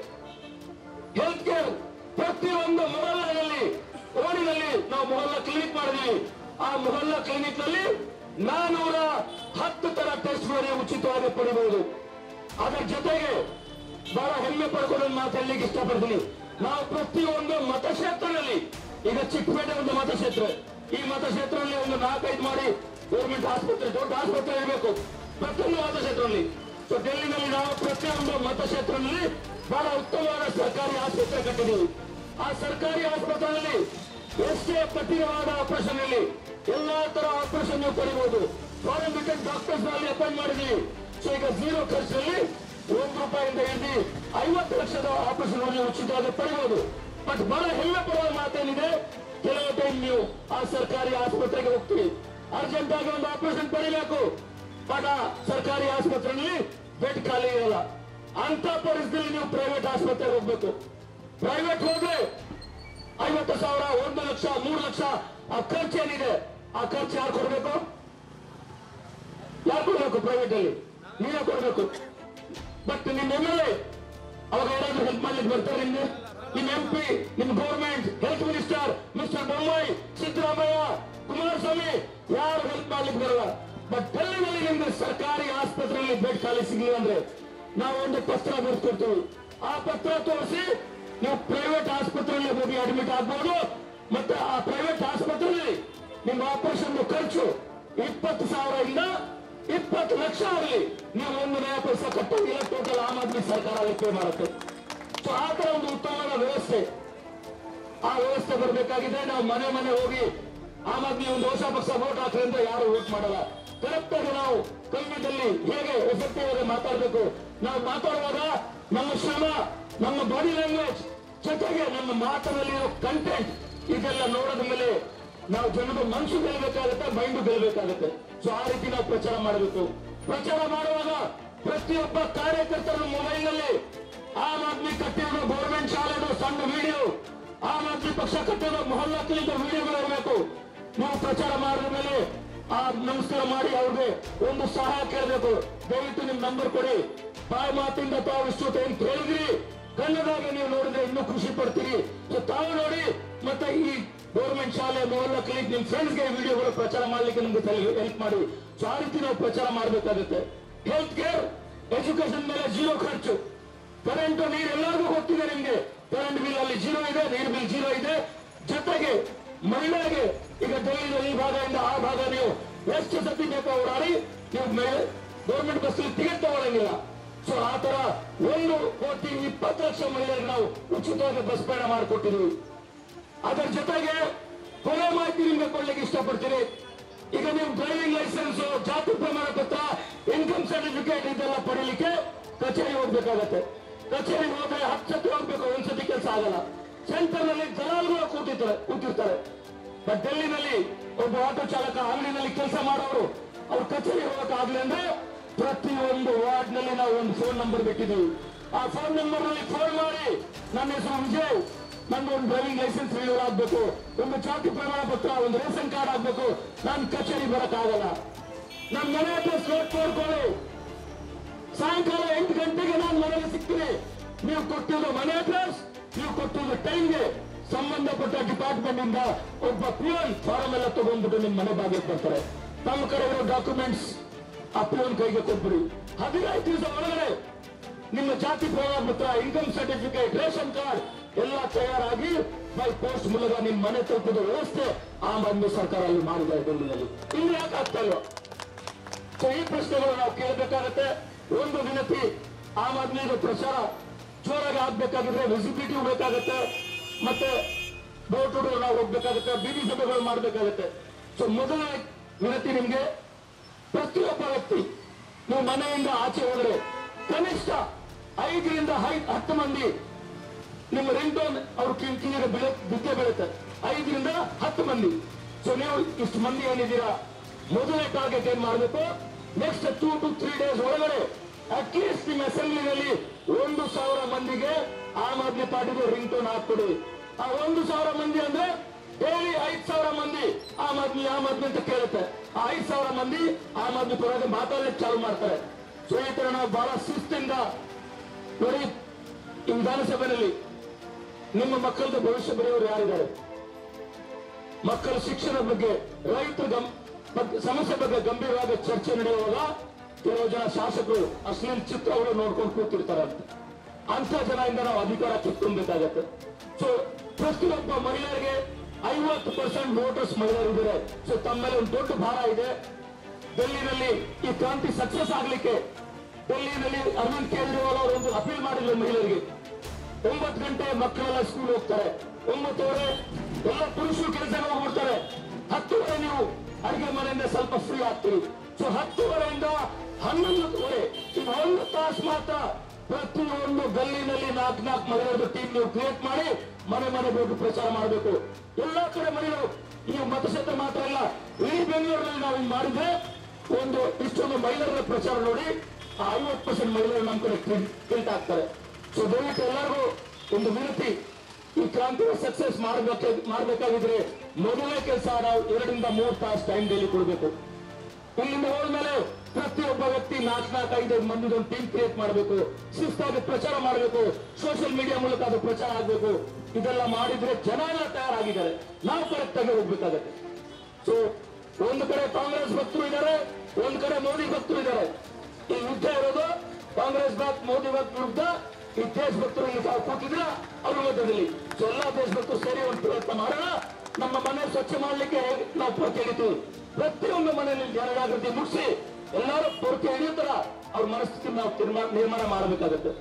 ಹೆಲ್ತ್ ಕೇರ್ ಪ್ರತಿಯೊಂದು ಮೊಹಲ್ಲಾದಲ್ಲಿ ಓಣಿನಲ್ಲಿ ನಾವು ಮೊಹಲ್ಲಾ ಕ್ಲಿನಿಕ್ ಮಾಡಿದ್ವಿ ಆ ಮೊಹಲ್ಲಾ ಕ್ಲಿನಿಕ್ ನಲ್ಲಿ ನಾನೂರ ಹತ್ತು ತರ ಟೆಸ್ಟ್ ಗಳಿಗೆ ಉಚಿತವಾಗಿ ಪಡಿಬಹುದು ಅದರ ಜೊತೆಗೆ ಬಹಳ ಹೆಮ್ಮೆ ಪಡ್ಕೊಂಡು ಒಂದು ಮಾತು ಹೇಳಲಿಕ್ಕೆ ಇಷ್ಟಪಡ್ತೀನಿ ನಾವು ಪ್ರತಿಯೊಂದು ಮತಕ್ಷೇತ್ರದಲ್ಲಿ ಈಗ ಚಿಕ್ಕಪೇಟೆ ಒಂದು ಮತಕ್ಷೇತ್ರ ಈ ಮತಕ್ಷೇತ್ರದಲ್ಲಿ ಒಂದು ನಾಲ್ಕೈದು ಮಾಡಿ ಗೌರ್ಮೆಂಟ್ ಆಸ್ಪತ್ರೆ ದೊಡ್ಡ ಆಸ್ಪತ್ರೆ ಇರಬೇಕು ಪ್ರತಿಯೊಂದು ಮತಕ್ಷೇತ್ರದಲ್ಲಿ ಸೊ ಡೆಲ್ಲಿನಲ್ಲಿ ನಾವು ಪ್ರತಿಯೊಂದು ಮತಕ್ಷೇತ್ರದಲ್ಲಿ ಬಹಳ ಉತ್ತಮವಾದ ಸರ್ಕಾರಿ ಆಸ್ಪತ್ರೆ ಕಟ್ಟಿದ್ದೀವಿ ಆ ಸರ್ಕಾರಿ ಆಸ್ಪತ್ರೆಯಲ್ಲಿ ಎಷ್ಟೇ ಕಠಿಣವಾದ ಆಪರೇಷನ್ ಅಲ್ಲಿ ಎಲ್ಲಾ ತರ ಆಪರೇಷನ್ ನೀವು ಪಡಿಬಹುದು ಫಾರಿನ್ ಬಿಟೆಡ್ ಡಾಕ್ಟರ್ಸ್ ನಲ್ಲಿ ಅಪಾಯಿಂಟ್ ಮಾಡಿದೀವಿ ಸೊ ಈಗ ಝೀರೋ ಖರ್ಚಲ್ಲಿ ಒಂದು ರೂಪಾಯಿಂದ ಹಿಡಿದು ಐವತ್ತು ಲಕ್ಷದ ಆಪರೇಷನ್ ನೀವು ಉಚಿತವಾಗಿ ಪಡಿಬಹುದು ಬಟ್ ಬಹಳ ಹೆಮ್ಮೆ ಪಡುವ ಮಾತೇನಿದೆ ಕೆಲವು ಟೈಮ್ ನೀವು ಆ ಸರ್ಕಾರಿ ಆಸ್ಪತ್ರೆಗೆ ಹೋಗ್ತೀವಿ ಅರ್ಜೆಂಟ್ ಆಗಿ ಒಂದು ಆಪರೇಷನ್ ಪಡಿಬೇಕು ಬಟ್ ಆ ಸರ್ಕಾರಿ ಆಸ್ಪತ್ರೆಯಲ್ಲಿ ಬೆಡ್ ಖಾಲಿ ಇರಲ್ಲ ಅಂತ ಪರಿಸ್ಥಿತಿಯಲ್ಲಿ ನೀವು ಪ್ರೈವೇಟ್ ಆಸ್ಪತ್ರೆಗೆ ಹೋಗ್ಬೇಕು ಪ್ರೈವೇಟ್ ಹೋದ್ರೆ ಐವತ್ತು ಸಾವಿರ ಒಂದು ಲಕ್ಷ ಮೂರು ಲಕ್ಷ ಆ ಖರ್ಚು ಏನಿದೆ ಆ ಖರ್ಚು ಯಾರು ಕೊಡ್ಬೇಕು ಯಾರು ಕೊಡ್ಬೇಕು ಪ್ರೈವೇಟ್ ಅಲ್ಲಿ ನೀವೇ ಕೊಡ್ಬೇಕು ಬಟ್ ನಿಮ್ಮ ಎಮ್ ಎಲ್ ಎ ಅವಾಗ ಏನಾದ್ರು ಹೆಲ್ಪ್ ಮಾಡ್ಲಿಕ್ಕೆ ಬರ್ತಾರೆ ನಿಮ್ಗೆ ನಿಮ್ಮ ಎಂ ಪಿ ನಿಮ್ಮ government health minister mister Bommai Siddaramaiah Kumaraswamy ಯಾರು ಹೆಲ್ಪ್ ಮಾಡ್ಲಿಕ್ಕೆ ಬರಲ್ಲ ಬಟ್ ಡೆಲ್ಲಿನಲ್ಲಿ ನಿಮ್ಗೆ ಸರ್ಕಾರಿ ಆಸ್ಪತ್ರೆಯಲ್ಲಿ ಬೆಡ್ ಖಾಲಿ ಸಿಗ್ಲಿಲ್ಲ ಅಂದ್ರೆ ನಾವು ಒಂದು ಪತ್ರ ಬರ್ಕೊಡ್ತೀವಿ ಆ ಪತ್ರ ತೋರಿಸಿ ನೀವು ಪ್ರೈವೇಟ್ ಆಸ್ಪತ್ರೆಯಲ್ಲಿ ಹೋಗಿ ಅಡ್ಮಿಟ್ ಆಗ್ಬೋದು ಮತ್ತೆ ಆ ಪ್ರೈವೇಟ್ ಆಸ್ಪತ್ರೆಯಲ್ಲಿ ನಿಮ್ಮ ಆಪರೇಷನ್ ಖರ್ಚು ಇಪ್ಪತ್ತು ಸಾವಿರದಿಂದ ಇಪ್ಪತ್ತು ಲಕ್ಷ ಆಗಲಿ ನೀವು ಒಂದು ನಯ ಪೈಸಾ ಕಟ್ಟೋದಿಲ್ಲ ಟೋಟಲ್ ಆಮ್ ಆದ್ಮಿ ಸರ್ಕಾರ ಲೆಕ್ಕ ಮಾಡುತ್ತೆ ಸೊ ಆ ತರ ಒಂದು ಉತ್ತಮವಾದ ವ್ಯವಸ್ಥೆ ಆ ವ್ಯವಸ್ಥೆ ಬರಬೇಕಾಗಿದೆ ನಾವು ಮನೆ ಮನೆ ಹೋಗಿ ಆಮ್ ಆದ್ಮಿ ಒಂದು ಹೊಸ ಪಕ್ಷ ವೋಟ್ ಹಾಕ್ರಿ ಅಂತ ಯಾರು ವೋಟ್ ಮಾಡಲ್ಲ ಕರೆಕ್ಟ್ ಆಗಿ ನಾವು ಕನ್ನಡದಲ್ಲಿ ಹೇಗೆ ಎಫೆಕ್ಟಿವ್ ಆಗಿ ಮಾತಾಡಬೇಕು ನಾವು ಮಾತಾಡುವಾಗ ನಮ್ಮ ಶ್ರಮ ನಮ್ಮ ಬಾಡಿ ಲ್ಯಾಂಗ್ವೇಜ್ ಜೊತೆಗೆ ನಮ್ಮ ಮಾತಿನಲ್ಲಿರೋ ಕಂಟೆಂಟ್ ಇದೆಲ್ಲ ನೋಡೋದ ಮೇಲೆ ನಾವು ಜನದ ಮನಸ್ಸು ಗೆಲ್ಲಬೇಕಾಗುತ್ತೆ ಮೈಂಡು ಗೆಲ್ಲಬೇಕಾಗುತ್ತೆ ಸೊ ಆ ರೀತಿ ನಾವು ಪ್ರಚಾರ ಮಾಡಬೇಕು ಪ್ರಚಾರ ಮಾಡುವಾಗ ಪ್ರತಿಯೊಬ್ಬ ಕಾರ್ಯಕರ್ತರ ಮೊಬೈಲ್ ನಲ್ಲಿ ಆಮ್ ಆದ್ಮಿ ಕಟ್ಟಿರೋ ಗೌರ್ಮೆಂಟ್ ಶಾಲೆದು ಸಣ್ಣ ವಿಡಿಯೋ ಆಮ್ ಆದ್ಮಿ ಪಕ್ಷ ಕಟ್ಟಿರೋ ಮೊಹಲ್ಲಾ ಕ್ಲಿನಿಕ್ ವಿಡಿಯೋಗಳು ಇರಬೇಕು ನೀವು ಪ್ರಚಾರ ಮಾಡಿದ ಮೇಲೆ ಆ ನಮಸ್ಕಾರ ಮಾಡಿ ಅವ್ರಿಗೆ ಒಂದು ಸಹಾಯ ಕೇಳಬೇಕು ದಯವಿಟ್ಟು ನಿಮ್ ನಂಬರ್ ಕೊಡಿ ಬಾಯಿ ಮಾತಿಂದ ತಾವು ಇಷ್ಟು ಏನ್ ಕೇಳಿದ್ರಿ ಕನ್ನಡದಾಗ ನೀವು ನೋಡಿದ್ರೆ ಇನ್ನೂ ಖುಷಿ ಪಡ್ತೀರಿ ಸೊ ತಾವು ನೋಡಿ ಮತ್ತೆ ಈ ಗೌರ್ಮೆಂಟ್ ಶಾಲೆ ಮೊಹಲ್ಲಾ ಕ್ಲಿನಿಕ್ ನಿಮ್ ಫ್ರೆಂಡ್ಸ್ಗೆ ವಿಡಿಯೋಗಳು ಪ್ರಚಾರ ಮಾಡ್ಲಿಕ್ಕೆ ನಿಮ್ಗೆ ಹೆಲ್ಪ್ ಮಾಡಿ ಸೊ ಆ ರೀತಿ ನಾವು ಪ್ರಚಾರ ಮಾಡಬೇಕಾಗುತ್ತೆ ಹೆಲ್ತ್ ಕೇರ್ ಎಜುಕೇಶನ್ ಮೇಲೆ ಜೀರೋ ಖರ್ಚು ಕರೆಂಟ್ ನೀರು ಎಲ್ಲರಿಗೂ ಗೊತ್ತಿದೆ ನಿಮ್ಗೆ ಕರೆಂಟ್ ಬಿಲ್ ಅಲ್ಲಿ ಜೀರೋ ಇದೆ ನೀರು ಬಿಲ್ ಜೀರೋ ಇದೆ ಜೊತೆಗೆ ಮಹಿಳೆಗೆ ಈಗ ಡೆಲ್ಲಿನಲ್ಲಿ ಈ ಭಾಗದಿಂದ ಆ ಭಾಗ ನೀವು ಎಷ್ಟು ಸತಿ ಬೇಕೋ ಓಡಾಡಿ ನೀವು ಗೌರ್ಮೆಂಟ್ ಬಸ್ ಟಿಕೆಟ್ ತಗೊಳಂಗಿಲ್ಲ ಸೊ ಆ ತರ ಒಂದು ಕೋಟಿ ಇಪ್ಪತ್ತು ಲಕ್ಷ ಮಹಿಳೆಯರಿಗೆ ನಾವು ಉಚಿತವಾಗಿ ಬಸ್ ಪ್ರಯಾಣ ಮಾಡಿಕೊಟ್ಟಿದ್ದೀವಿ ಅದರ ಜೊತೆಗೆ ಕೊನೆ ಮಾಹಿತಿ ನಿಮ್ಗೆ ಕೊಡ್ಲಿಕ್ಕೆ ಇಷ್ಟಪಡ್ತೀನಿ ಈಗ ನೀವು ಡ್ರೈವಿಂಗ್ ಲೈಸೆನ್ಸ್ ಜಾತಿ ಪ್ರಮಾಣ ಪತ್ರ ಇನ್ಕಮ್ ಸರ್ಟಿಫಿಕೇಟ್ ಇದೆಲ್ಲ ಪಡೀಲಿಕ್ಕೆ ಕಚೇರಿ ಹೋಗ್ಬೇಕಾಗತ್ತೆ ಕಚೇರಿಗೆ ಹೋದ್ರೆ ಹತ್ತು ಸತಿ ಹೋಗ್ಬೇಕು ಒಂದ್ಸತಿ ಕೆಲಸ ಆಗಲ್ಲ ಸೆಂಟರ್ ನಲ್ಲಿ ದಲಾಲ್ಗಳು ಕೂತಿರ್ತಾರೆ ಕೂತಿರ್ತಾರೆ ಬಟ್ ಡೆಲ್ಲಿನಲ್ಲಿ ಒಬ್ಬ ಆಟೋ ಚಾಲಕ ಅಂಗಡಿನಲ್ಲಿ ಕೆಲಸ ಮಾಡೋರು ಅವ್ರು ಕಚೇರಿ ಹೋಗಕ್ಕಾಗ್ಲಿ ಅಂದ್ರೆ ಪ್ರತಿಯೊಂದು ವಾರ್ಡ್ ನಲ್ಲಿ ನಾವು ಒಂದು ಫೋನ್ ನಂಬರ್ ಬಿಟ್ಟಿದ್ದೀವಿ ಆ ಫೋನ್ ನಂಬರ್ ನಲ್ಲಿ ಫೋನ್ ಮಾಡಿ ನನ್ನ ಹೆಸರು ವಿಜಯ್ ನಂದು ಒಂದು ಡ್ರೈವಿಂಗ್ ಲೈಸೆನ್ಸ್ ರಿನ್ಯೂವಲ್ ಆಗ್ಬೇಕು ಒಂದು ಜಾತಿ ಪ್ರಮಾಣ ಪತ್ರ ಒಂದು ರೇಷನ್ ಕಾರ್ಡ್ ಆಗ್ಬೇಕು ನಾನು ಕಚೇರಿ ಬರಕ್ಕಾಗಲ್ಲ ನಮ್ಮ ಮನೆ ಅಡ್ರೆಸ್ ನೋಟ್ ಮಾಡ್ಕೊಳ್ಳಿ ಸಾಯಂಕಾಲ ಎಂಟು ಗಂಟೆಗೆ ನಾನು ಮನೆಗೆ ಸಿಗ್ತೀನಿ ನೀವು ಕೊಟ್ಟಿರೋ ಮನೆ ಅಡ್ರೆಸ್ ನೀವು ಕೊಟ್ಟಿರೋ ಟೈಮ್ಗೆ ಸಂಬಂಧಪಟ್ಟ ಡಿಪಾರ್ಟ್ಮೆಂಟ್ ಇಂದ ಒಬ್ಬ ಪಿಯೋನ್ ಫಾರಂ ಎಲ್ಲ ತಗೊಂಡ್ಬಿಟ್ಟು ನಿಮ್ಮ ಮನೆ ಬಾಗಿಲು ಬರ್ತಾರೆ ತಮ್ಮ ಕಡೆ ಇರೋ ಡಾಕ್ಯುಮೆಂಟ್ಸ್ ಆ ಪಿಯೋನ್ ಕೈಗೆ ಕೊಟ್ಬಿಡಿ ಹದಿನೈದು ದಿವಸ ಒಳಗಡೆ ನಿಮ್ಮ ಜಾತಿ ಪ್ರಮಾಣ ಪತ್ರ ಇನ್ಕಮ್ ಸರ್ಟಿಫಿಕೇಟ್ ರೇಷನ್ ಕಾರ್ಡ್ ಎಲ್ಲ ತಯಾರಾಗಿ ಬೈ ಪೋಸ್ಟ್ ಮೂಲಕ ನಿಮ್ಮ ಮನೆ ತಲುಪಿದ ವ್ಯವಸ್ಥೆ ಆಮ್ ಆದ್ಮಿ ಸರ್ಕಾರ ಅಲ್ಲಿ ಮಾಡಿದೆ ಡೆಲ್ಲಿನಲ್ಲಿ ಇಲ್ಲಿ ಯಾಕೆ ಆಗ್ತಾ ಇಲ್ವಾ ಸೊ ಈ ಪ್ರಶ್ನೆಗಳು ನಾವು ಕೇಳಬೇಕಾಗತ್ತೆ ಒಂದು ವಿನತಿ ಆಮ್ ಆದ್ಮಿಗೆ ಪ್ರಚಾರ ಜೋರಾಗಿ ಆಗ್ಬೇಕಾಗಿದ್ರೆ ವಿಸಿಬಿಲಿಟಿ ಬೇಕಾಗತ್ತೆ ಮತ್ತೆ ಡೋರ್ ಟು ಡೋರ್ ನಾವು ಹೋಗ್ಬೇಕಾಗತ್ತೆ ಬೀದಿ ಸಭೆಗಳು ಮಾಡ್ಬೇಕಾಗತ್ತೆ ಸೊ ಮೊದಲ ವಿನತಿ ನಿಮ್ಗೆ ಪ್ರತಿಯೊಬ್ಬ ವ್ಯಕ್ತಿ ನೀವು ಮನೆಯಿಂದ ಆಚೆ ಹೋದ್ರೆ ಕನಿಷ್ಠ ಐದರಿಂದ ಐ- ಹತ್ತು ಮಂದಿ ನಿಮ್ಮ ರಿಂಗ್ ಟೋನ್ ಅವ್ರು ಕಿಂಕಿಗೆ ಬೆಳೆ ಬಿದ್ದೆ ಬೀಳುತ್ತೆ ಐದರಿಂದ ಹತ್ತು ಮಂದಿ ಸೊ ನೀವು ಇಷ್ಟು ಮಂದಿ ಏನಿದ್ದೀರಾ ಮೊದಲನೇ ಟಾರ್ಗೆಟ್ ಏನ್ ಮಾಡಬೇಕು next two to three days at least ಅಟ್ಲೀಸ್ಟ್ ನಿಮ್ಮ ಅಸೆಂಬ್ಲಿನಲ್ಲಿ ಒಂದು ಸಾವಿರ ಮಂದಿಗೆ ಆಮ್ ಆದ್ಮಿ ಪಾರ್ಟಿಗೆ ರಿಂಗ್ ಟೋನ್ ಹಾಕ್ಕೊಡಿ ಆ ಒಂದು ಸಾವಿರ ಮಂದಿ ಅಂದ್ರೆ ಡೈಲಿ ಐದ್ ಸಾವಿರ ಮಂದಿ ಆಮ್ ಆದ್ಮಿ ಆಮ್ ಆದ್ಮಿ ಅಂತ ಕೇಳುತ್ತೆ ಆ ಐದ್ ಸಾವಿರ ಮಂದಿ ಆಮ್ ಆದ್ಮಿ ಪರವಾಗಿ ಮಾತಾಡಲಿಕ್ಕೆ ಚಾಲು ಮಾಡ್ತಾರೆ ಸೊ ಈ ತರ ನಾವು ಬಹಳ ಶಿಸ್ತಿಂದ ನೋಡಿ ಈ ವಿಧಾನಸಭೆಯಲ್ಲಿ ನಿಮ್ಮ ಮಕ್ಕಳದ ಭವಿಷ್ಯ ಬರೆಯೋರು ಯಾರಿದ್ದಾರೆ ಮಕ್ಕಳ ಶಿಕ್ಷಣ ಬಗ್ಗೆ ರೈತರ ಗಂ ಬಗ್ಗೆ- ಸಮಸ್ಯೆ ಬಗ್ಗೆ ಗಂಭೀರವಾಗಿ ಚರ್ಚೆ ನಡೆಯುವಾಗ ಕೆಲವು ಜನ ಶಾಸಕರು ಅಶ್ಲೀಲ ಚಿತ್ರಗಳು ನೋಡ್ಕೊಂಡು ಕೂತಿರ್ತಾರಂತೆ ಅಂತ ಜನರಿಂದ ನಾವು ಅಧಿಕಾರ ಕಿತ್ತುಕೊಬೇಕಾಗತ್ತೆ ಸೊ ಪ್ರತಿಯೊಬ್ಬ ಮಹಿಳೆಯರಿಗೆ ಐವತ್ತು ಪರ್ಸೆಂಟ್ ವೋಟರ್ಸ್ ಮಹಿಳೆಯರಿದ್ದಾರೆ ಸೊ ತಮ್ಮ ಮೇಲೆ ಒಂದು ದೊಡ್ಡ ಭಾರ ಇದೆ ಡೆಲ್ಲಿನಲ್ಲಿ ಈ ಕ್ರಾಂತಿ ಸಕ್ಸಸ್ ಆಗ್ಲಿಕ್ಕೆ ಡೆಲ್ಲಿನಲ್ಲಿ ಅರವಿಂದ್ ಕೇಜ್ರಿವಾಲ್ ಅವರು ಒಂದು ಅಪೀಲ್ ಮಾಡಿದ್ರು ಮಹಿಳೆಯರಿಗೆ ಒಂಬತ್ತು ಗಂಟೆ ಮಕ್ಕಳೆಲ್ಲ ಸ್ಕೂಲ್ ಹೋಗ್ತಾರೆ ಒಂಬತ್ತುವರೆ ಎಲ್ಲ ಪುರುಷರು ಕೆಲಸಕ್ಕೆ ಹೋಗ್ಬಿಡ್ತಾರೆ ಹತ್ತುವರೆ ನೀವು ಅಡಿಗೆ ಮನೆಯಿಂದ ಸ್ವಲ್ಪ ಫ್ರೀ ಆಗ್ತೀರಿ ಸೊ ಹತ್ತುವರೆಯಿಂದ ಹನ್ನೊಂದುವರೆ ಈ ಒಂದು ತಾಸು ಮಾತ್ರ ಪ್ರತಿಯೊಂದು ಗಲ್ಲಿನಲ್ಲಿ ನಾಲ್ಕು ನಾಲ್ಕು ಮಹಿಳೆಯರ ಟೀಮ್ ನೀವು ಕ್ರಿಯೇಟ್ ಮಾಡಿ ಮನೆ ಮನೆ ಹೋಗಿ ಪ್ರಚಾರ ಮಾಡಬೇಕು ಎಲ್ಲಾ ಕಡೆ ಮಹಿಳೆಯರು ಈ ಮತಕ್ಷೇತ್ರ ಮಾತ್ರ ಅಲ್ಲ ಇಡೀ ಬೆಂಗಳೂರಿನಲ್ಲಿ ನಾವು ಹಿಂಗ್ ಮಾಡಿದ್ರೆ ಒಂದು ಇಷ್ಟೊಂದು ಮಹಿಳೆಯರ ಪ್ರಚಾರ ನೋಡಿ ಆ ಐವತ್ತು ಪರ್ಸೆಂಟ್ ಮಹಿಳೆಯರು ನಮ್ಮ ಕಡೆ ಟಿಲ್ಟ್ ಆಗ್ತಾರೆ ಸೊ ದಯವಿಟ್ಟು ಎಲ್ಲರಿಗೂ ಒಂದು ವಿನತಿ ಈ ಕ್ರಾಂತಿ ಸಕ್ಸಸ್ ಮಾಡಬೇಕು ಮಾಡಬೇಕಾಗಿದ್ರೆ ಮೊದಲನೇ ಕೆಲಸ ನಾವು ಎರಡರಿಂದ ಮೂರು ತಾಸು ಟೈಮ್ ಡೈಲಿ ಕೊಡಬೇಕು ಇಲ್ಲಿಂದ ಹೋದ್ಮೇಲೆ ಪ್ರತಿಯೊಬ್ಬ ವ್ಯಕ್ತಿ ನಾಲ್ಕು ನಾಲ್ಕು ಐದು ಮಂದಿ ಒಂದು ಟೀಮ್ ಕ್ರಿಯೇಟ್ ಮಾಡಬೇಕು ಶಿಸ್ತಾಗಿ ಪ್ರಚಾರ ಮಾಡಬೇಕು ಸೋಷಿಯಲ್ ಮೀಡಿಯಾ ಮೂಲಕ ಅದು ಪ್ರಚಾರ ಆಗಬೇಕು ಇದೆಲ್ಲ ಮಾಡಿದ್ರೆ ಜನ ಎಲ್ಲ ತಯಾರಾಗಿದ್ದಾರೆ ನಾವು ಕರೆಕ್ಟ್ ಆಗಿ ಹೋಗ್ಬೇಕಾಗತ್ತೆ ಸೊ ಒಂದು ಕಡೆ ಕಾಂಗ್ರೆಸ್ ಭಕ್ತರು ಇದ್ದಾರೆ ಒಂದು ಕಡೆ ಮೋದಿ ಭಕ್ತರು ಇದ್ದಾರೆ ಈ ಯುದ್ಧ ಇರೋದು ಕಾಂಗ್ರೆಸ್ ಭಕ್ತ ಮೋದಿ ಭಕ್ತ ವಿರುದ್ಧ ಈ ದೇಶ ಭಕ್ತರು ಇಲ್ಲಿ ತಾವು ಕೂತಿದ್ರ ಅವ್ರ ಮಧ್ಯದಲ್ಲಿ ಸೊ ಎಲ್ಲಾ ದೇಶ ಭಕ್ತರು ಸೇರಿ ಒಂದು ಪ್ರಯತ್ನ ಮಾಡೋಣ ನಮ್ಮ ಮನೆ ಸ್ವಚ್ಛ ಮಾಡ್ಲಿಕ್ಕೆ ನಾವು ಪೂರ್ತಿ ಹಿಡಿತೀವಿ ಪ್ರತಿಯೊಂದು ಮನೆಯಲ್ಲಿ ಜನಜಾಗೃತಿ ಮುಗಿಸಿ ಎಲ್ಲರೂ ಪೂರ್ತಿ ಹಿಡಿಯುತ್ತರ ಅವ್ರ ಮನಸ್ಥಿತಿ ನಾವು ತೀರ್ಮಾನ ನಿರ್ಮಾಣ ಮಾಡಬೇಕಾಗತ್ತೆ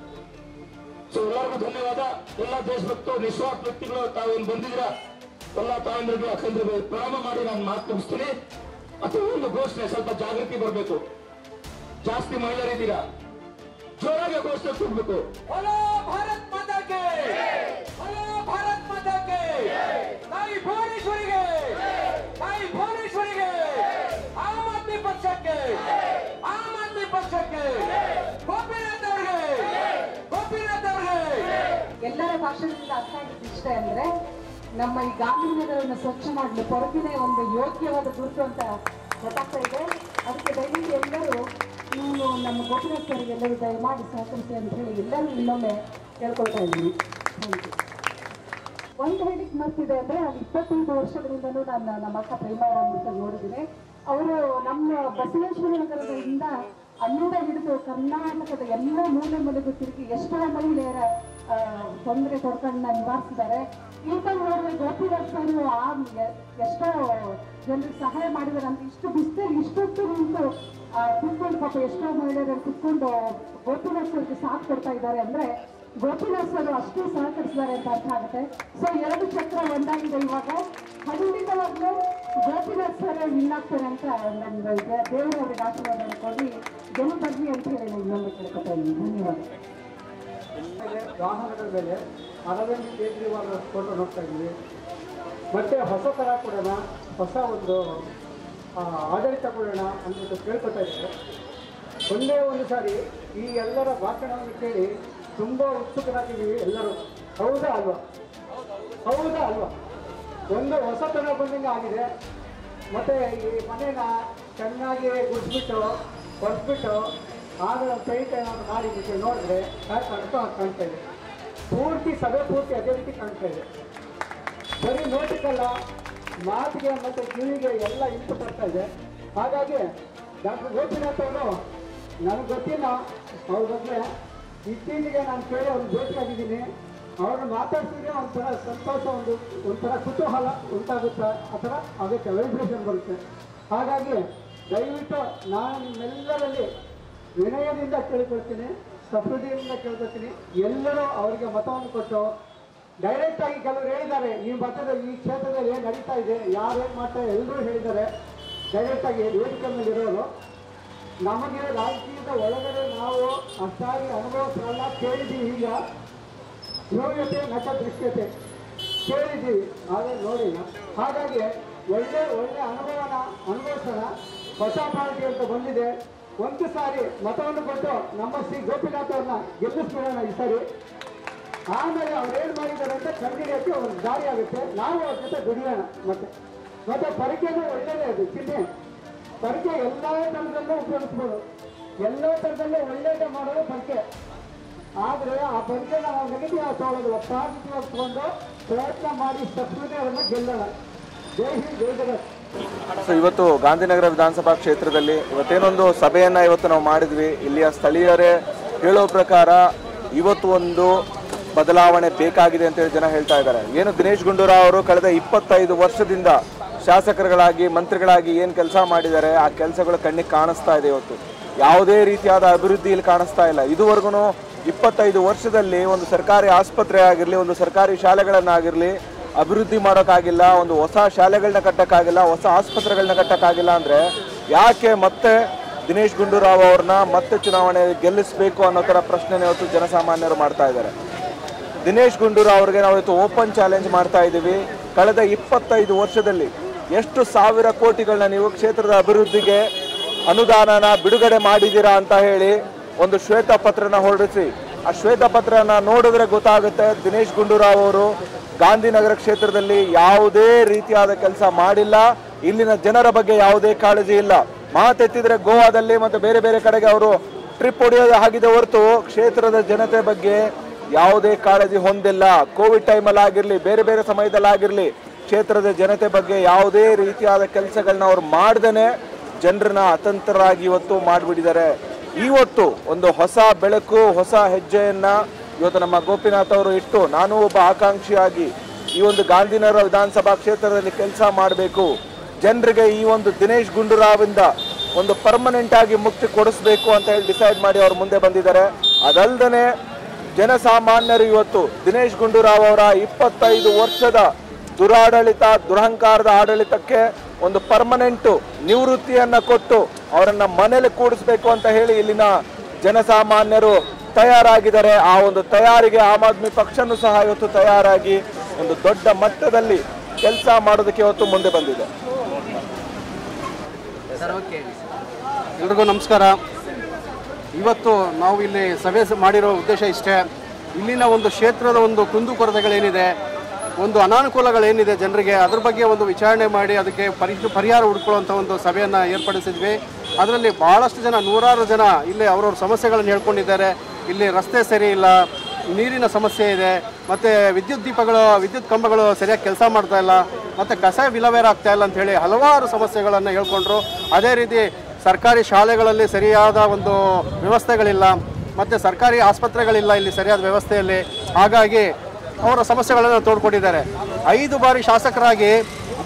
ಸೊ ಎಲ್ಲರಿಗೂ ಧನ್ಯವಾದ ಎಲ್ಲ ದೇಶಭಕ್ತರು ನಿಸ್ವಾರ್ಥ ವ್ಯಕ್ತಿಗಳು ತಾವೇನು ಬಂದಿದ್ರ ಎಲ್ಲ ತಾಯಂದ್ರಿಗೆ ಅಕ್ಕಂದ್ರಿಗೆ ಪ್ರಾರಂಭ ಮಾಡಿ ನಾನು ಮಾತು ಮುಗಿಸ್ತೀನಿ ಮತ್ತು ಒಂದು ಘೋಷಣೆ ಸ್ವಲ್ಪ ಜಾಗೃತಿ ಬರಬೇಕು ಜಾಸ್ತಿ ಮಹಿಳೆಯರಿದ್ದೀರಾ ಜೋರಾಗಿ ಘೋಷಣೆ ಕೊಡ್ಬೇಕು बोलो भारत माता के बोलो भारत माता के ತಾಯಿ ಭುವನೇಶ್ವರಿಗೆ ತಾಯಿ ಭುವನೇಶ್ವರಿಗೆ ಆಮ್ ಆದ್ಮಿ ಪಕ್ಷಕ್ಕೆ ಆಮ್ ಆದ್ಮಿ ಪಕ್ಷಕ್ಕೆ ಗೋಪಿನಾಥ್ ಅವರಿಗೆ ಗೋಪಿನಾಥ್ ಅವರಿಗೆ ಎಲ್ಲರ ಭಾಷಣದಿಂದ ಅರ್ಥ ಆಗಿದ್ದು ಇಷ್ಟ ಅಂದ್ರೆ ನಮ್ಮ ಈ ಗಾಂಧಿ ನಗರವನ್ನು ಸ್ವಚ್ಛ ಮಾಡಲು ಹೊರಗಿನ ಒಂದು ಯೋಗ್ಯವಾದ ಗುರುತು ಅಂತ ಗೊತ್ತಾಗ್ತಾ ಇದೆ ಅದಕ್ಕೆ ದಯವಿಟ್ಟು ಎಲ್ಲರೂ ನೀವು ನಮ್ಮ ಗೋಪಿನಾಥ್ ಅವರಿಗೆ ಎಲ್ಲರೂ ದಯಮಾಡಿ ಸಹಕರಿಸಿ ಅಂತ ಹೇಳಿ ಎಲ್ಲರೂ ಇನ್ನೊಮ್ಮೆ ಕೇಳ್ಕೊಳ್ತಾ ಇದ್ದೀನಿ ಥ್ಯಾಂಕ್ ಯು ಒಂದು ಹೇಳಿಕ್ ಮರ್ತಿದೆ ಅಂದ್ರೆ ನಾನು ಇಪ್ಪತ್ತೈದು ವರ್ಷಗಳಿಂದಲೂ ನಾನು ನಮ್ಮ ಅಕ್ಕ ಪ್ರೇಮಾರಾಮ ನೋಡಿದ್ದೀನಿ ಅವರು ನಮ್ಮ ಬಸವೇಶ್ವರ ನಗರದಿಂದ ಅಲ್ಲಿಂದ ಹಿಡಿದು ಕರ್ನಾಟಕದ ಎಲ್ಲ ಮೂಲೆ ಮೂಲೆಗೂ ತಿರುಗಿ ಎಷ್ಟೋ ಮಹಿಳೆಯರ ಆ, ತೊಂದರೆ ತೊಡಕನ್ನ ನಿವಾರಿಸಿದ್ದಾರೆ ಈಗ ನೋಡಿದ್ರೆ ಗೋಪಿನಾಥ್ ಅವರು ಆ ಎ- ಎಷ್ಟೋ ಜನರಿಗೆ ಸಹಾಯ ಮಾಡಿದ್ದಾರೆ ಅಂತ ಇಷ್ಟು ಬಿಸ್ತಲ್ಲಿ ಇಷ್ಟೊತ್ತು ನಿಂತು ಆ, ಕುತ್ಕೊಂಡು ಪಾಪ ಎಷ್ಟೋ ಮಹಿಳೆಯರು ಕುತ್ಕೊಂಡು ಗೋಪಿನಾಥ್ ಸರ್ಗೆ ಸಾಥ್ ಕೊಡ್ತಾ ಇದ್ದಾರೆ ಅಂದ್ರೆ ಗೋಪಿನಾಥ್ ಸರ್ ಅಷ್ಟು ಸಹಕರಿಸಿದ್ದಾರೆ ಅಂತ ಅರ್ಥ ಆಗುತ್ತೆ ಸೊ ಎರಡು ಚಕ್ರ ಒಂದಾಗಿದೆ ಇವಾಗ ಖಂಡಿತವಾಗ್ಲೂ ಗೋಪಿನಾಥ್ ಸರ್ ವಿನ್ ಆಗ್ತಾರೆ ಅಂತ ನಮ್ದು ಇದೆ ದೇವರು ಅವ್ರಿಗೆ ಆಶೀರ್ವಾದ ಕೊಡಿ ಗೆಲು ಬರ್ಲಿ ಅಂತ ಹೇಳಿ ನಾನು ಇನ್ನೊಮ್ಮೆ ಕೇಳ್ಕೊತಾ ಇದ್ದೀನಿ ಧನ್ಯವಾದ ವಾಹನಗಳ ಮೇಲೆ ಅರವಿಂದ್ ಕೇಜ್ರಿವಾಲ್ ಫೋಟೋ ನೋಡ್ತಾ ಇದ್ವಿ ಮತ್ತೆ ಹೊಸ ಥರ ಕೊಡೋಣ ಹೊಸ ಒಂದು ಆ, ಆಡಳಿತ ಕೊಡೋಣ ಅಂದ್ಬಿಟ್ಟು ಕೇಳ್ಕೊತಾ ಇದ್ದಾರೆ ಒಂದೇ ಒಂದು ಸಾರಿ ಈ ಎಲ್ಲರ ಭಾಷಣವನ್ನು ಕೇಳಿ ತುಂಬ ಉತ್ಸುಕರಾಗಿದ್ದೀವಿ ಎಲ್ಲರೂ ಹೌದಾ ಅಲ್ವಾ ಹೌದಾ ಅಲ್ವಾ ಒಂದು ಹೊಸತನ ಬಂದಂಗೆ ಆಗಿದೆ ಮತ್ತೆ ಈ ಮನೇನ ಚೆನ್ನಾಗಿ ಗುಡಿಸ್ಬಿಟ್ಟು ಹೊಡೆದ್ಬಿಟ್ಟು ಆಮೇಲೆ ಪೇಂಟ್ ಏನಾದ್ರು ಮಾಡಿಬಿಟ್ಟು ನೋಡಿದ್ರೆ ಹೇಗೆ ಕಾಣ್ತೋ ಹಾಗೆ ಕಾಣ್ತಾ ಇದೆ ಪೂರ್ತಿ ಸಭೆ ಪೂರ್ತಿ ಅದೇ ರೀತಿ ಕಾಣ್ತಾ ಇದೆ ಬರೀ ನೋಟಿಗಲ್ಲ ಮಾತಿಗೆ ಮತ್ತು ಕಿವಿಗೆ ಎಲ್ಲ ಇಂಟು ಬರ್ತಾ ಇದೆ ಹಾಗಾಗಿ ಡಾಕ್ಟರ್ ಗೋಪಿನಾಥ್ ಅವರು ನನಗೆ ಗೊತ್ತಿಲ್ಲ ಅವ್ರ ಬಗ್ಗೆ ಇತ್ತೀಚೆಗೆ ನಾನು ಕೇಳಿ ಅವ್ರು ಭೇಟಿಯಾಗಿದ್ದೀನಿ ಅವ್ರನ್ನ ಮಾತಾಡ್ತಿದ್ರೆ ಒಂಥರ ಸಂತೋಷ ಒಂದು ಒಂಥರ ಕುತೂಹಲ ಉಂಟಾಗುತ್ತೆ ಆ ಥರ ಅದಕ್ಕೆ ವೈಬ್ರೇಷನ್ ಬರುತ್ತೆ ಹಾಗಾಗಿ ದಯವಿಟ್ಟು ನಾನು ನಿಮ್ಮೆಲ್ಲರಲ್ಲಿ ವಿನಯದಿಂದ ಕೇಳ್ಕೊಳ್ತೀನಿ ಸಫಲತೆಯಿಂದ ಕೇಳ್ಕೊಳ್ತೀನಿ ಎಲ್ಲರೂ ಅವರಿಗೆ ಮತವನ್ನು ಕೊಟ್ಟು ಡೈರೆಕ್ಟ್ ಆಗಿ ಕೆಲವರು ಹೇಳಿದ್ದಾರೆ ಈ ಮತದ ಈ ಕ್ಷೇತ್ರದಲ್ಲಿ ಏನು ನಡೀತಾ ಇದೆ ಯಾರೇನು ಮಾಡ್ತಾರೆ ಎಲ್ಲರೂ ಹೇಳಿದ್ದಾರೆ ಡೈರೆಕ್ಟ್ ಆಗಿ ವೇದಿಕೆ ಮೇಲೆ ಇರೋರು ನಮಗೆ ರಾಜಕೀಯದ ಒಳಗಡೆ ನಾವು ಅಷ್ಟಾಗಿ ಅನುಭವಿಸಲ್ಲ ಕೇಳಿದ್ದೀವಿ ಈಗ ಶ್ರವ್ಯತೆ ನಟ ದೃಶ್ಯತೆ ಕೇಳಿದ್ದೀವಿ ಆದರೆ ನೋಡಿಲ್ಲ ಹಾಗಾಗಿ ಒಳ್ಳೆ ಒಳ್ಳೆ ಅನುಭವನ ಅನುಭವಿಸೋಣ ಹೊಸ ಪಾರ್ಟಿ ಅಂತ ಬಂದಿದೆ ಒಂದು ಸಾರಿ ಮತವನ್ನು ಕೊಟ್ಟು ನಮ್ಮ ಶ್ರೀ ಗೋಪಿನಾಥ್ ಅವ್ರನ್ನ ಗೆಲ್ಲಿಸ್ಬಿಡೋಣ ಈ ಸಾರಿ ಆಮೇಲೆ ಅವ್ರು ಏನು ಮಾಡಿದ್ದಾರೆ ಅಂತ ಕಂಡಿಡಿಯೋಕ್ಕೆ ಒಂದು ದಾರಿ ಆಗುತ್ತೆ ನಾವು ಅವ್ರ ಜೊತೆ ದುಡಿಯೋಣ ಮತ್ತೆ ಮತ್ತೆ ಪರಿಕೆನೂ ಒಳ್ಳೆಯದೇ ಅದು ಚಿಹ್ನೆ ಪರಿಕೆ ಎಲ್ಲ ಥರದಲ್ಲೂ ಉಪಯೋಗಿಸ್ಬೋದು ಎಲ್ಲ ಥರದಲ್ಲೂ ಒಳ್ಳೆಯದೇ ಮಾಡೋದು ಪರಿಕೆ ಆದರೆ ಆ ಪರಿಕೆ ನಾವು ನೆಗೆಟಿವ್ ಆಗಿ ತಗೊಳ್ಳೋದು ಪಾಸಿಟಿವ್ ಆಗಿ ತಗೊಂಡು ಪ್ರಯತ್ನ ಮಾಡಿ ಸತ್ವತೆ ಅವರನ್ನ ಗೆಲ್ಲೋಣ ಜೈ ಹಿಂದ್ ಜೈ ಜಗತ್ ಸೊ ಇವತ್ತು ಗಾಂಧಿನಗರ ವಿಧಾನಸಭಾ ಕ್ಷೇತ್ರದಲ್ಲಿ ಇವತ್ತೇನೊಂದು ಸಭೆಯನ್ನ ಇವತ್ತು ನಾವು ಮಾಡಿದ್ವಿ ಇಲ್ಲಿಯ ಸ್ಥಳೀಯರೇ ಹೇಳೋ ಪ್ರಕಾರ ಇವತ್ತು ಒಂದು ಬದಲಾವಣೆ ಬೇಕಾಗಿದೆ ಅಂತ ಹೇಳಿ ಜನ ಹೇಳ್ತಾ ಇದ್ದಾರೆ ಏನು ದಿನೇಶ್ ಗುಂಡೂರಾವ್ ಅವರು ಕಳೆದ ಇಪ್ಪತ್ತೈದು ವರ್ಷದಿಂದ ಶಾಸಕರುಗಳಾಗಿ ಮಂತ್ರಿಗಳಾಗಿ ಏನು ಕೆಲಸ ಮಾಡಿದ್ದಾರೆ ಆ ಕೆಲಸಗಳು ಕಣ್ಣಿಗೆ ಕಾಣಿಸ್ತಾ ಇದೆ ಇವತ್ತು ಯಾವುದೇ ರೀತಿಯಾದ ಅಭಿವೃದ್ಧಿ ಇಲ್ಲಿ ಕಾಣಿಸ್ತಾ ಇಲ್ಲ ಇದುವರೆಗೂ ಇಪ್ಪತ್ತೈದು ವರ್ಷದಲ್ಲಿ ಒಂದು ಸರ್ಕಾರಿ ಆಸ್ಪತ್ರೆ ಆಗಿರಲಿ ಒಂದು ಸರ್ಕಾರಿ ಶಾಲೆಗಳನ್ನಾಗಿರಲಿ ಅಭಿವೃದ್ಧಿ ಮಾಡೋಕ್ಕಾಗಿಲ್ಲ ಒಂದು ಹೊಸ ಶಾಲೆಗಳನ್ನ ಕಟ್ಟಕ್ಕಾಗಿಲ್ಲ ಹೊಸ ಆಸ್ಪತ್ರೆಗಳನ್ನ ಕಟ್ಟಕ್ಕಾಗಿಲ್ಲ ಅಂದ್ರೆ ಯಾಕೆ ಮತ್ತೆ ದಿನೇಶ್ ಗುಂಡೂರಾವ್ ಅವ್ರನ್ನ ಮತ್ತೆ ಚುನಾವಣೆ ಗೆಲ್ಲಿಸಬೇಕು ಅನ್ನೋ ಥರ ಪ್ರಶ್ನೆ ಇವತ್ತು ಜನಸಾಮಾನ್ಯರು ಮಾಡ್ತಾ ಇದ್ದಾರೆ ದಿನೇಶ್ ಗುಂಡೂರಾವ್ ಅವ್ರಿಗೆ ನಾವು ಇವತ್ತು ಓಪನ್ ಚಾಲೆಂಜ್ ಮಾಡ್ತಾ ಇದ್ದೀವಿ ಕಳೆದ ಇಪ್ಪತ್ತೈದು ವರ್ಷದಲ್ಲಿ ಎಷ್ಟು ಸಾವಿರ ಕೋಟಿಗಳನ್ನ ನೀವು ಕ್ಷೇತ್ರದ ಅಭಿವೃದ್ಧಿಗೆ ಅನುದಾನನ ಬಿಡುಗಡೆ ಮಾಡಿದ್ದೀರಾ ಅಂತ ಹೇಳಿ ಒಂದು ಶ್ವೇತಪತ್ರನ ಹೊರಡಿಸಿ ಆ ಶ್ವೇತಪತ್ರನ ನೋಡಿದ್ರೆ ಗೊತ್ತಾಗುತ್ತೆ ದಿನೇಶ್ ಗುಂಡೂರಾವ್ ಅವರು ಗಾಂಧಿನಗರ ಕ್ಷೇತ್ರದಲ್ಲಿ ಯಾವುದೇ ರೀತಿಯಾದ ಕೆಲಸ ಮಾಡಿಲ್ಲ ಇಲ್ಲಿನ ಜನರ ಬಗ್ಗೆ ಯಾವುದೇ ಕಾಳಜಿ ಇಲ್ಲ ಮಾತೆತ್ತಿದ್ರೆ ಗೋವಾದಲ್ಲಿ ಮತ್ತು ಬೇರೆ ಬೇರೆ ಕಡೆಗೆ ಅವರು ಟ್ರಿಪ್ ಹೊಡೆಯೋದು ಆಗಿದೆ ಹೊರತು ಕ್ಷೇತ್ರದ ಜನತೆ ಬಗ್ಗೆ ಯಾವುದೇ ಕಾಳಜಿ ಹೊಂದಿಲ್ಲ ಕೋವಿಡ್ ಟೈಮಲ್ಲಿ ಆಗಿರಲಿ ಬೇರೆ ಬೇರೆ ಸಮಯದಲ್ಲಿ ಆಗಿರಲಿ ಕ್ಷೇತ್ರದ ಜನತೆ ಬಗ್ಗೆ ಯಾವುದೇ ರೀತಿಯಾದ ಕೆಲಸಗಳನ್ನ ಅವ್ರು ಮಾಡ್ದೇನೆ ಜನರನ್ನ ಅತಂತ್ರರಾಗಿ ಇವತ್ತು ಮಾಡಿಬಿಟ್ಟಿದ್ದಾರೆ ಇವತ್ತು ಒಂದು ಹೊಸ ಬೆಳಕು ಹೊಸ ಹೆಜ್ಜೆಯನ್ನ ಇವತ್ತು ನಮ್ಮ ಗೋಪಿನಾಥ್ ಅವರು ಇಟ್ಟು ನಾನು ಒಬ್ಬ ಆಕಾಂಕ್ಷಿಯಾಗಿ ಈ ಒಂದು ಗಾಂಧಿನಗರ ವಿಧಾನಸಭಾ ಕ್ಷೇತ್ರದಲ್ಲಿ ಕೆಲಸ ಮಾಡಬೇಕು ಜನರಿಗೆ ಈ ಒಂದು ದಿನೇಶ್ ಗುಂಡೂರಾವಿಂದ ಒಂದು ಪರ್ಮನೆಂಟ್ ಆಗಿ ಮುಕ್ತಿ ಕೊಡಿಸ್ಬೇಕು ಅಂತ ಹೇಳಿ ಡಿಸೈಡ್ ಮಾಡಿ ಅವ್ರು ಮುಂದೆ ಬಂದಿದ್ದಾರೆ ಅದಲ್ದೇ ಜನಸಾಮಾನ್ಯರು ಇವತ್ತು ದಿನೇಶ್ ಗುಂಡೂರಾವ್ ಅವರ ಇಪ್ಪತ್ತೈದು ವರ್ಷದ ದುರಾಡಳಿತ ದುರಹಂಕಾರದ ಆಡಳಿತಕ್ಕೆ ಒಂದು ಪರ್ಮನೆಂಟ್ ನಿವೃತ್ತಿಯನ್ನ ಕೊಟ್ಟು ಅವರನ್ನ ಮನೇಲಿ ಕೂಡಿಸ್ಬೇಕು ಅಂತ ಹೇಳಿ ಇಲ್ಲಿನ ಜನಸಾಮಾನ್ಯರು ತಯಾರಾಗಿದ್ದಾರೆ ಆ ಒಂದು ತಯಾರಿಗೆ ಆಮ್ ಆದ್ಮಿ ಪಕ್ಷನೂ ಸಹ ಇವತ್ತು ತಯಾರಾಗಿ ಒಂದು ದೊಡ್ಡ ಮಟ್ಟದಲ್ಲಿ ಕೆಲಸ ಮಾಡೋದಕ್ಕೆ ಇವತ್ತು ಮುಂದೆ ಬಂದಿದೆ ಎಲ್ರಿಗೂ ನಮಸ್ಕಾರ ಇವತ್ತು ನಾವು ಇಲ್ಲಿ ಸಭೆ ಸ- ಮಾಡಿರೋ ಉದ್ದೇಶ ಇಷ್ಟೇ ಇಲ್ಲಿನ ಒಂದು ಕ್ಷೇತ್ರದ ಒಂದು ಕುಂದುಕೊರತೆಗಳೇನಿದೆ ಒಂದು ಅನಾನುಕೂಲಗಳೇನಿದೆ ಜನರಿಗೆ ಅದ್ರ ಬಗ್ಗೆ ಒಂದು ವಿಚಾರಣೆ ಮಾಡಿ ಅದಕ್ಕೆ ಪರಿ ಪರಿಹಾರ ಹುಡ್ಕೊಳ್ಳುವಂಥ ಒಂದು ಸಭೆಯನ್ನು ಏರ್ಪಡಿಸಿದ್ವಿ ಅದರಲ್ಲಿ ಭಾಳಷ್ಟು ಜನ ನೂರಾರು ಜನ ಇಲ್ಲಿ ಅವ್ರವ್ರ ಸಮಸ್ಯೆಗಳನ್ನು ಹೇಳ್ಕೊಂಡಿದ್ದಾರೆ ಇಲ್ಲಿ ರಸ್ತೆ ಸರಿ ಇಲ್ಲ ನೀರಿನ ಸಮಸ್ಯೆ ಇದೆ ಮತ್ತು ವಿದ್ಯುತ್ ದೀಪಗಳು ವಿದ್ಯುತ್ ಕಂಬಗಳು ಸರಿಯಾಗಿ ಕೆಲಸ ಮಾಡ್ತಾ ಇಲ್ಲ ಮತ್ತು ಕಸ ವಿಲವೇರ ಆಗ್ತಾ ಇಲ್ಲ ಅಂತ ಹೇಳಿ ಹಲವಾರು ಸಮಸ್ಯೆಗಳನ್ನು ಹೇಳ್ಕೊಂಡ್ರು ಅದೇ ರೀತಿ ಸರ್ಕಾರಿ ಶಾಲೆಗಳಲ್ಲಿ ಸರಿಯಾದ ಒಂದು ವ್ಯವಸ್ಥೆಗಳಿಲ್ಲ ಮತ್ತು ಸರ್ಕಾರಿ ಆಸ್ಪತ್ರೆಗಳಿಲ್ಲ ಇಲ್ಲಿ ಸರಿಯಾದ ವ್ಯವಸ್ಥೆಯಲ್ಲಿ ಹಾಗಾಗಿ ಅವರ ಸಮಸ್ಯೆಗಳನ್ನು ತೋಡ್ಕೊಂಡಿದ್ದಾರೆ ಐದು ಬಾರಿ ಶಾಸಕರಾಗಿ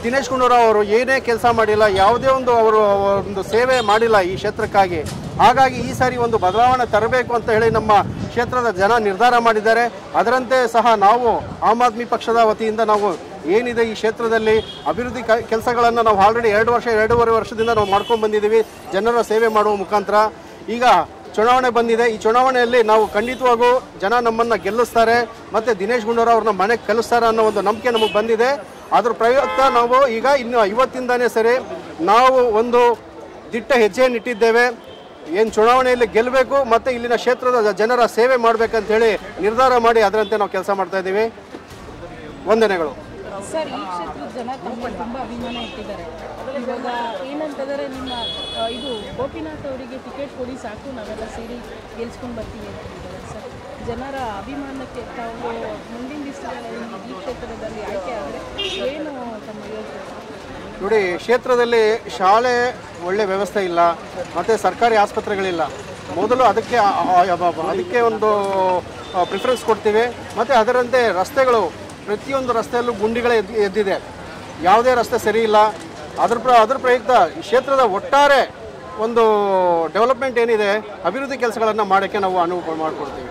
ದಿನೇಶ್ ಗುಂಡೂರಾವ್ ಅವರು ಏನೇ ಕೆಲಸ ಮಾಡಿಲ್ಲ ಯಾವುದೇ ಒಂದು ಅವರು ಒಂದು ಸೇವೆ ಮಾಡಿಲ್ಲ ಈ ಕ್ಷೇತ್ರಕ್ಕಾಗಿ ಹಾಗಾಗಿ ಈ ಸಾರಿ ಒಂದು ಬದಲಾವಣೆ ತರಬೇಕು ಅಂತ ಹೇಳಿ ನಮ್ಮ ಕ್ಷೇತ್ರದ ಜನ ನಿರ್ಧಾರ ಮಾಡಿದ್ದಾರೆ ಅದರಂತೆ ಸಹ ನಾವು ಆಮ್ ಆದ್ಮಿ ಪಕ್ಷದ ವತಿಯಿಂದ ನಾವು ಏನಿದೆ ಈ ಕ್ಷೇತ್ರದಲ್ಲಿ ಅಭಿವೃದ್ಧಿ ಕೆಲಸಗಳನ್ನು ನಾವು ಆಲ್ರೆಡಿ ಎರಡು ವರ್ಷ ಎರಡೂವರೆ ವರ್ಷದಿಂದ ನಾವು ಮಾಡ್ಕೊಂಡು ಬಂದಿದ್ದೀವಿ ಜನರ ಸೇವೆ ಮಾಡುವ ಮುಖಾಂತರ ಈಗ ಚುನಾವಣೆ ಬಂದಿದೆ ಈ ಚುನಾವಣೆಯಲ್ಲಿ ನಾವು ಖಂಡಿತವಾಗೂ ಜನ ನಮ್ಮನ್ನು ಗೆಲ್ಲಿಸ್ತಾರೆ ಮತ್ತು ದಿನೇಶ್ ಗುಂಡೂರಾವ್ ಅವ್ರನ್ನ ಮನೆಗೆ ಕಲಿಸ್ತಾರೆ ಅನ್ನೋ ಒಂದು ನಂಬಿಕೆ ನಮಗೆ ಬಂದಿದೆ ಅದ್ರ ಪ್ರಯುಕ್ತ ನಾವು ಈಗ ಇನ್ನು ಇವತ್ತಿಂದಾನೇ ಸರಿ ನಾವು ಒಂದು ದಿಟ್ಟ ಹೆಜ್ಜೆಯನ್ನು ಇಟ್ಟಿದ್ದೇವೆ ಏನು ಚುನಾವಣೆಯಲ್ಲಿ ಗೆಲ್ಲಬೇಕು ಮತ್ತು ಇಲ್ಲಿನ ಕ್ಷೇತ್ರದ ಜನರ ಸೇವೆ ಮಾಡಬೇಕಂತ ಹೇಳಿ ನಿರ್ಧಾರ ಮಾಡಿ ಅದರಂತೆ ನಾವು ಕೆಲಸ ಮಾಡ್ತಾ ಇದ್ದೀವಿ ವಂದನೆಗಳು ಸರ್ ಈ ಕ್ಷೇತ್ರದ ಜನ ತಮ್ಮ ಮೇಲೆ ತುಂಬ ಅಭಿಮಾನ ಇಟ್ಟಿದ್ದಾರೆ ಇವಾಗ ಏನಂತಂದರೆ ನಿಮ್ಮ ಆ, ಇದು ಗೋಪಿನಾಥ್ ಅವರಿಗೆ ಟಿಕೆಟ್ ಕೊಡಿ ಸಾಕು ನಾವೆಲ್ಲ ಸೇರಿ ಗೆಲ್ಸ್ಕೊಂಡು ಬರ್ತೀವಿ ಅಂತ ಹೇಳಿದ್ದಾರೆ ಸರ್ ಜನರ ಅಭಿಮಾನಕ್ಕೆ ತಾವು ಮುಂದಿನ ದಿವಸಗಳಲ್ಲಿ ಈ ಕ್ಷೇತ್ರದಲ್ಲಿ ಆಯ್ಕೆ ಆದರೆ ಏನು ತಮ್ಮ ಯೋಚನೆ ನೋಡಿ ಕ್ಷೇತ್ರದಲ್ಲಿ ಶಾಲೆ ಒಳ್ಳೆ ವ್ಯವಸ್ಥೆ ಇಲ್ಲ ಮತ್ತು ಸರ್ಕಾರಿ ಆಸ್ಪತ್ರೆಗಳಿಲ್ಲ ಮೊದಲು ಅದಕ್ಕೆ ಆ- ಆ- ಆ- ಅದಕ್ಕೆ ಒಂದು ಪ್ರಿಫರೆನ್ಸ್ ಕೊಡ್ತೀವಿ ಮತ್ತು ಅದರಂತೆ ರಸ್ತೆಗಳು ಪ್ರತಿಯೊಂದು ರಸ್ತೆಯಲ್ಲೂ ಗುಂಡಿಗಳೇ ಎದ್ದು ಎದ್ದಿದೆ ಯಾವುದೇ ರಸ್ತೆ ಸರಿ ಇಲ್ಲ ಅದ್ರ ಪ್ರ ಅದ್ರ ಪ್ರಯುಕ್ತ ಈ ಕ್ಷೇತ್ರದ ಒಟ್ಟಾರೆ ಒಂದು ಡೆವಲಪ್ಮೆಂಟ್ ಏನಿದೆ ಅಭಿವೃದ್ಧಿ ಕೆಲಸಗಳನ್ನು ಮಾಡೋಕ್ಕೆ ನಾವು ಅನುವು ಮಾಡಿಕೊಡ್ತೀವಿ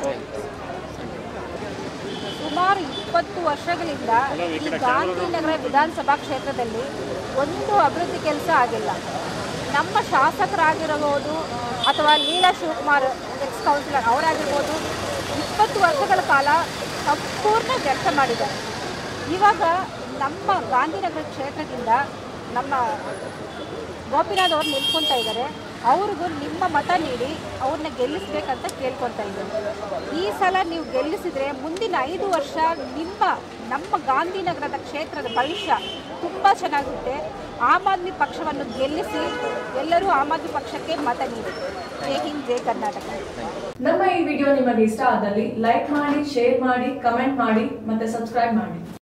ಸುಮಾರು ಇಪ್ಪತ್ತು ವರ್ಷಗಳಿಂದ ಈ ಗಾಂಧಿನಗರ ವಿಧಾನಸಭಾ ಕ್ಷೇತ್ರದಲ್ಲಿ ಒಂದು ಅಭಿವೃದ್ಧಿ ಕೆಲಸ ಆಗಿಲ್ಲ ನಮ್ಮ ಶಾಸಕರಾಗಿರಬಹುದು ಅಥವಾ ಲೀಲಾ ಶಿವಕುಮಾರ್ ಎಕ್ಸ್ ಕೌನ್ಸಿಲರ್ ಅವರಾಗಿರ್ಬೋದು ಇಪ್ಪತ್ತು ವರ್ಷಗಳ ಕಾಲ ಸಂಪೂರ್ಣ ವ್ಯರ್ಥ ಮಾಡಿದ್ದಾರೆ ಇವಾಗ ನಮ್ಮ ಗಾಂಧಿನಗರ ಕ್ಷೇತ್ರದಿಂದ ನಮ್ಮ ಗೋಪಿನಾಥ್ ಅವ್ರು ನಿಂತ್ಕೊತಾ ಇದ್ದಾರೆ ಅವ್ರಿಗೂ ನಿಮ್ಮ ಮತ ನೀಡಿ ಅವ್ರನ್ನ ಗೆಲ್ಲಿಸ್ಬೇಕಂತ ಕೇಳ್ಕೊತಾ ಇದ್ದಾರೆ ಈ ಸಲ ನೀವು ಗೆಲ್ಲಿಸಿದ್ರೆ ಮುಂದಿನ ಐದು ವರ್ಷ ನಿಮ್ಮ ನಮ್ಮ ಗಾಂಧಿನಗರದ ಕ್ಷೇತ್ರದ ಭವಿಷ್ಯ ತುಂಬ ಚೆನ್ನಾಗುತ್ತೆ ಆಮ್ ಆದ್ಮಿ ಪಕ್ಷವನ್ನು ಗೆಲ್ಲಿಸಿ ಎಲ್ಲರೂ ಆಮ್ ಆದ್ಮಿ ಪಕ್ಷಕ್ಕೆ ಮತ ನೀಡಿ ಜೈ ಹಿಂದ್ ಜೈ ಕರ್ನಾಟಕ ನಮ್ಮ ಈ ವಿಡಿಯೋ ನಿಮಗೆ ಇಷ್ಟ ಆದಲ್ಲಿ ಲೈಕ್ ಮಾಡಿ ಶೇರ್ ಮಾಡಿ ಕಮೆಂಟ್ ಮಾಡಿ ಮತ್ತೆ ಸಬ್ಸ್ಕ್ರೈಬ್ ಮಾಡಿ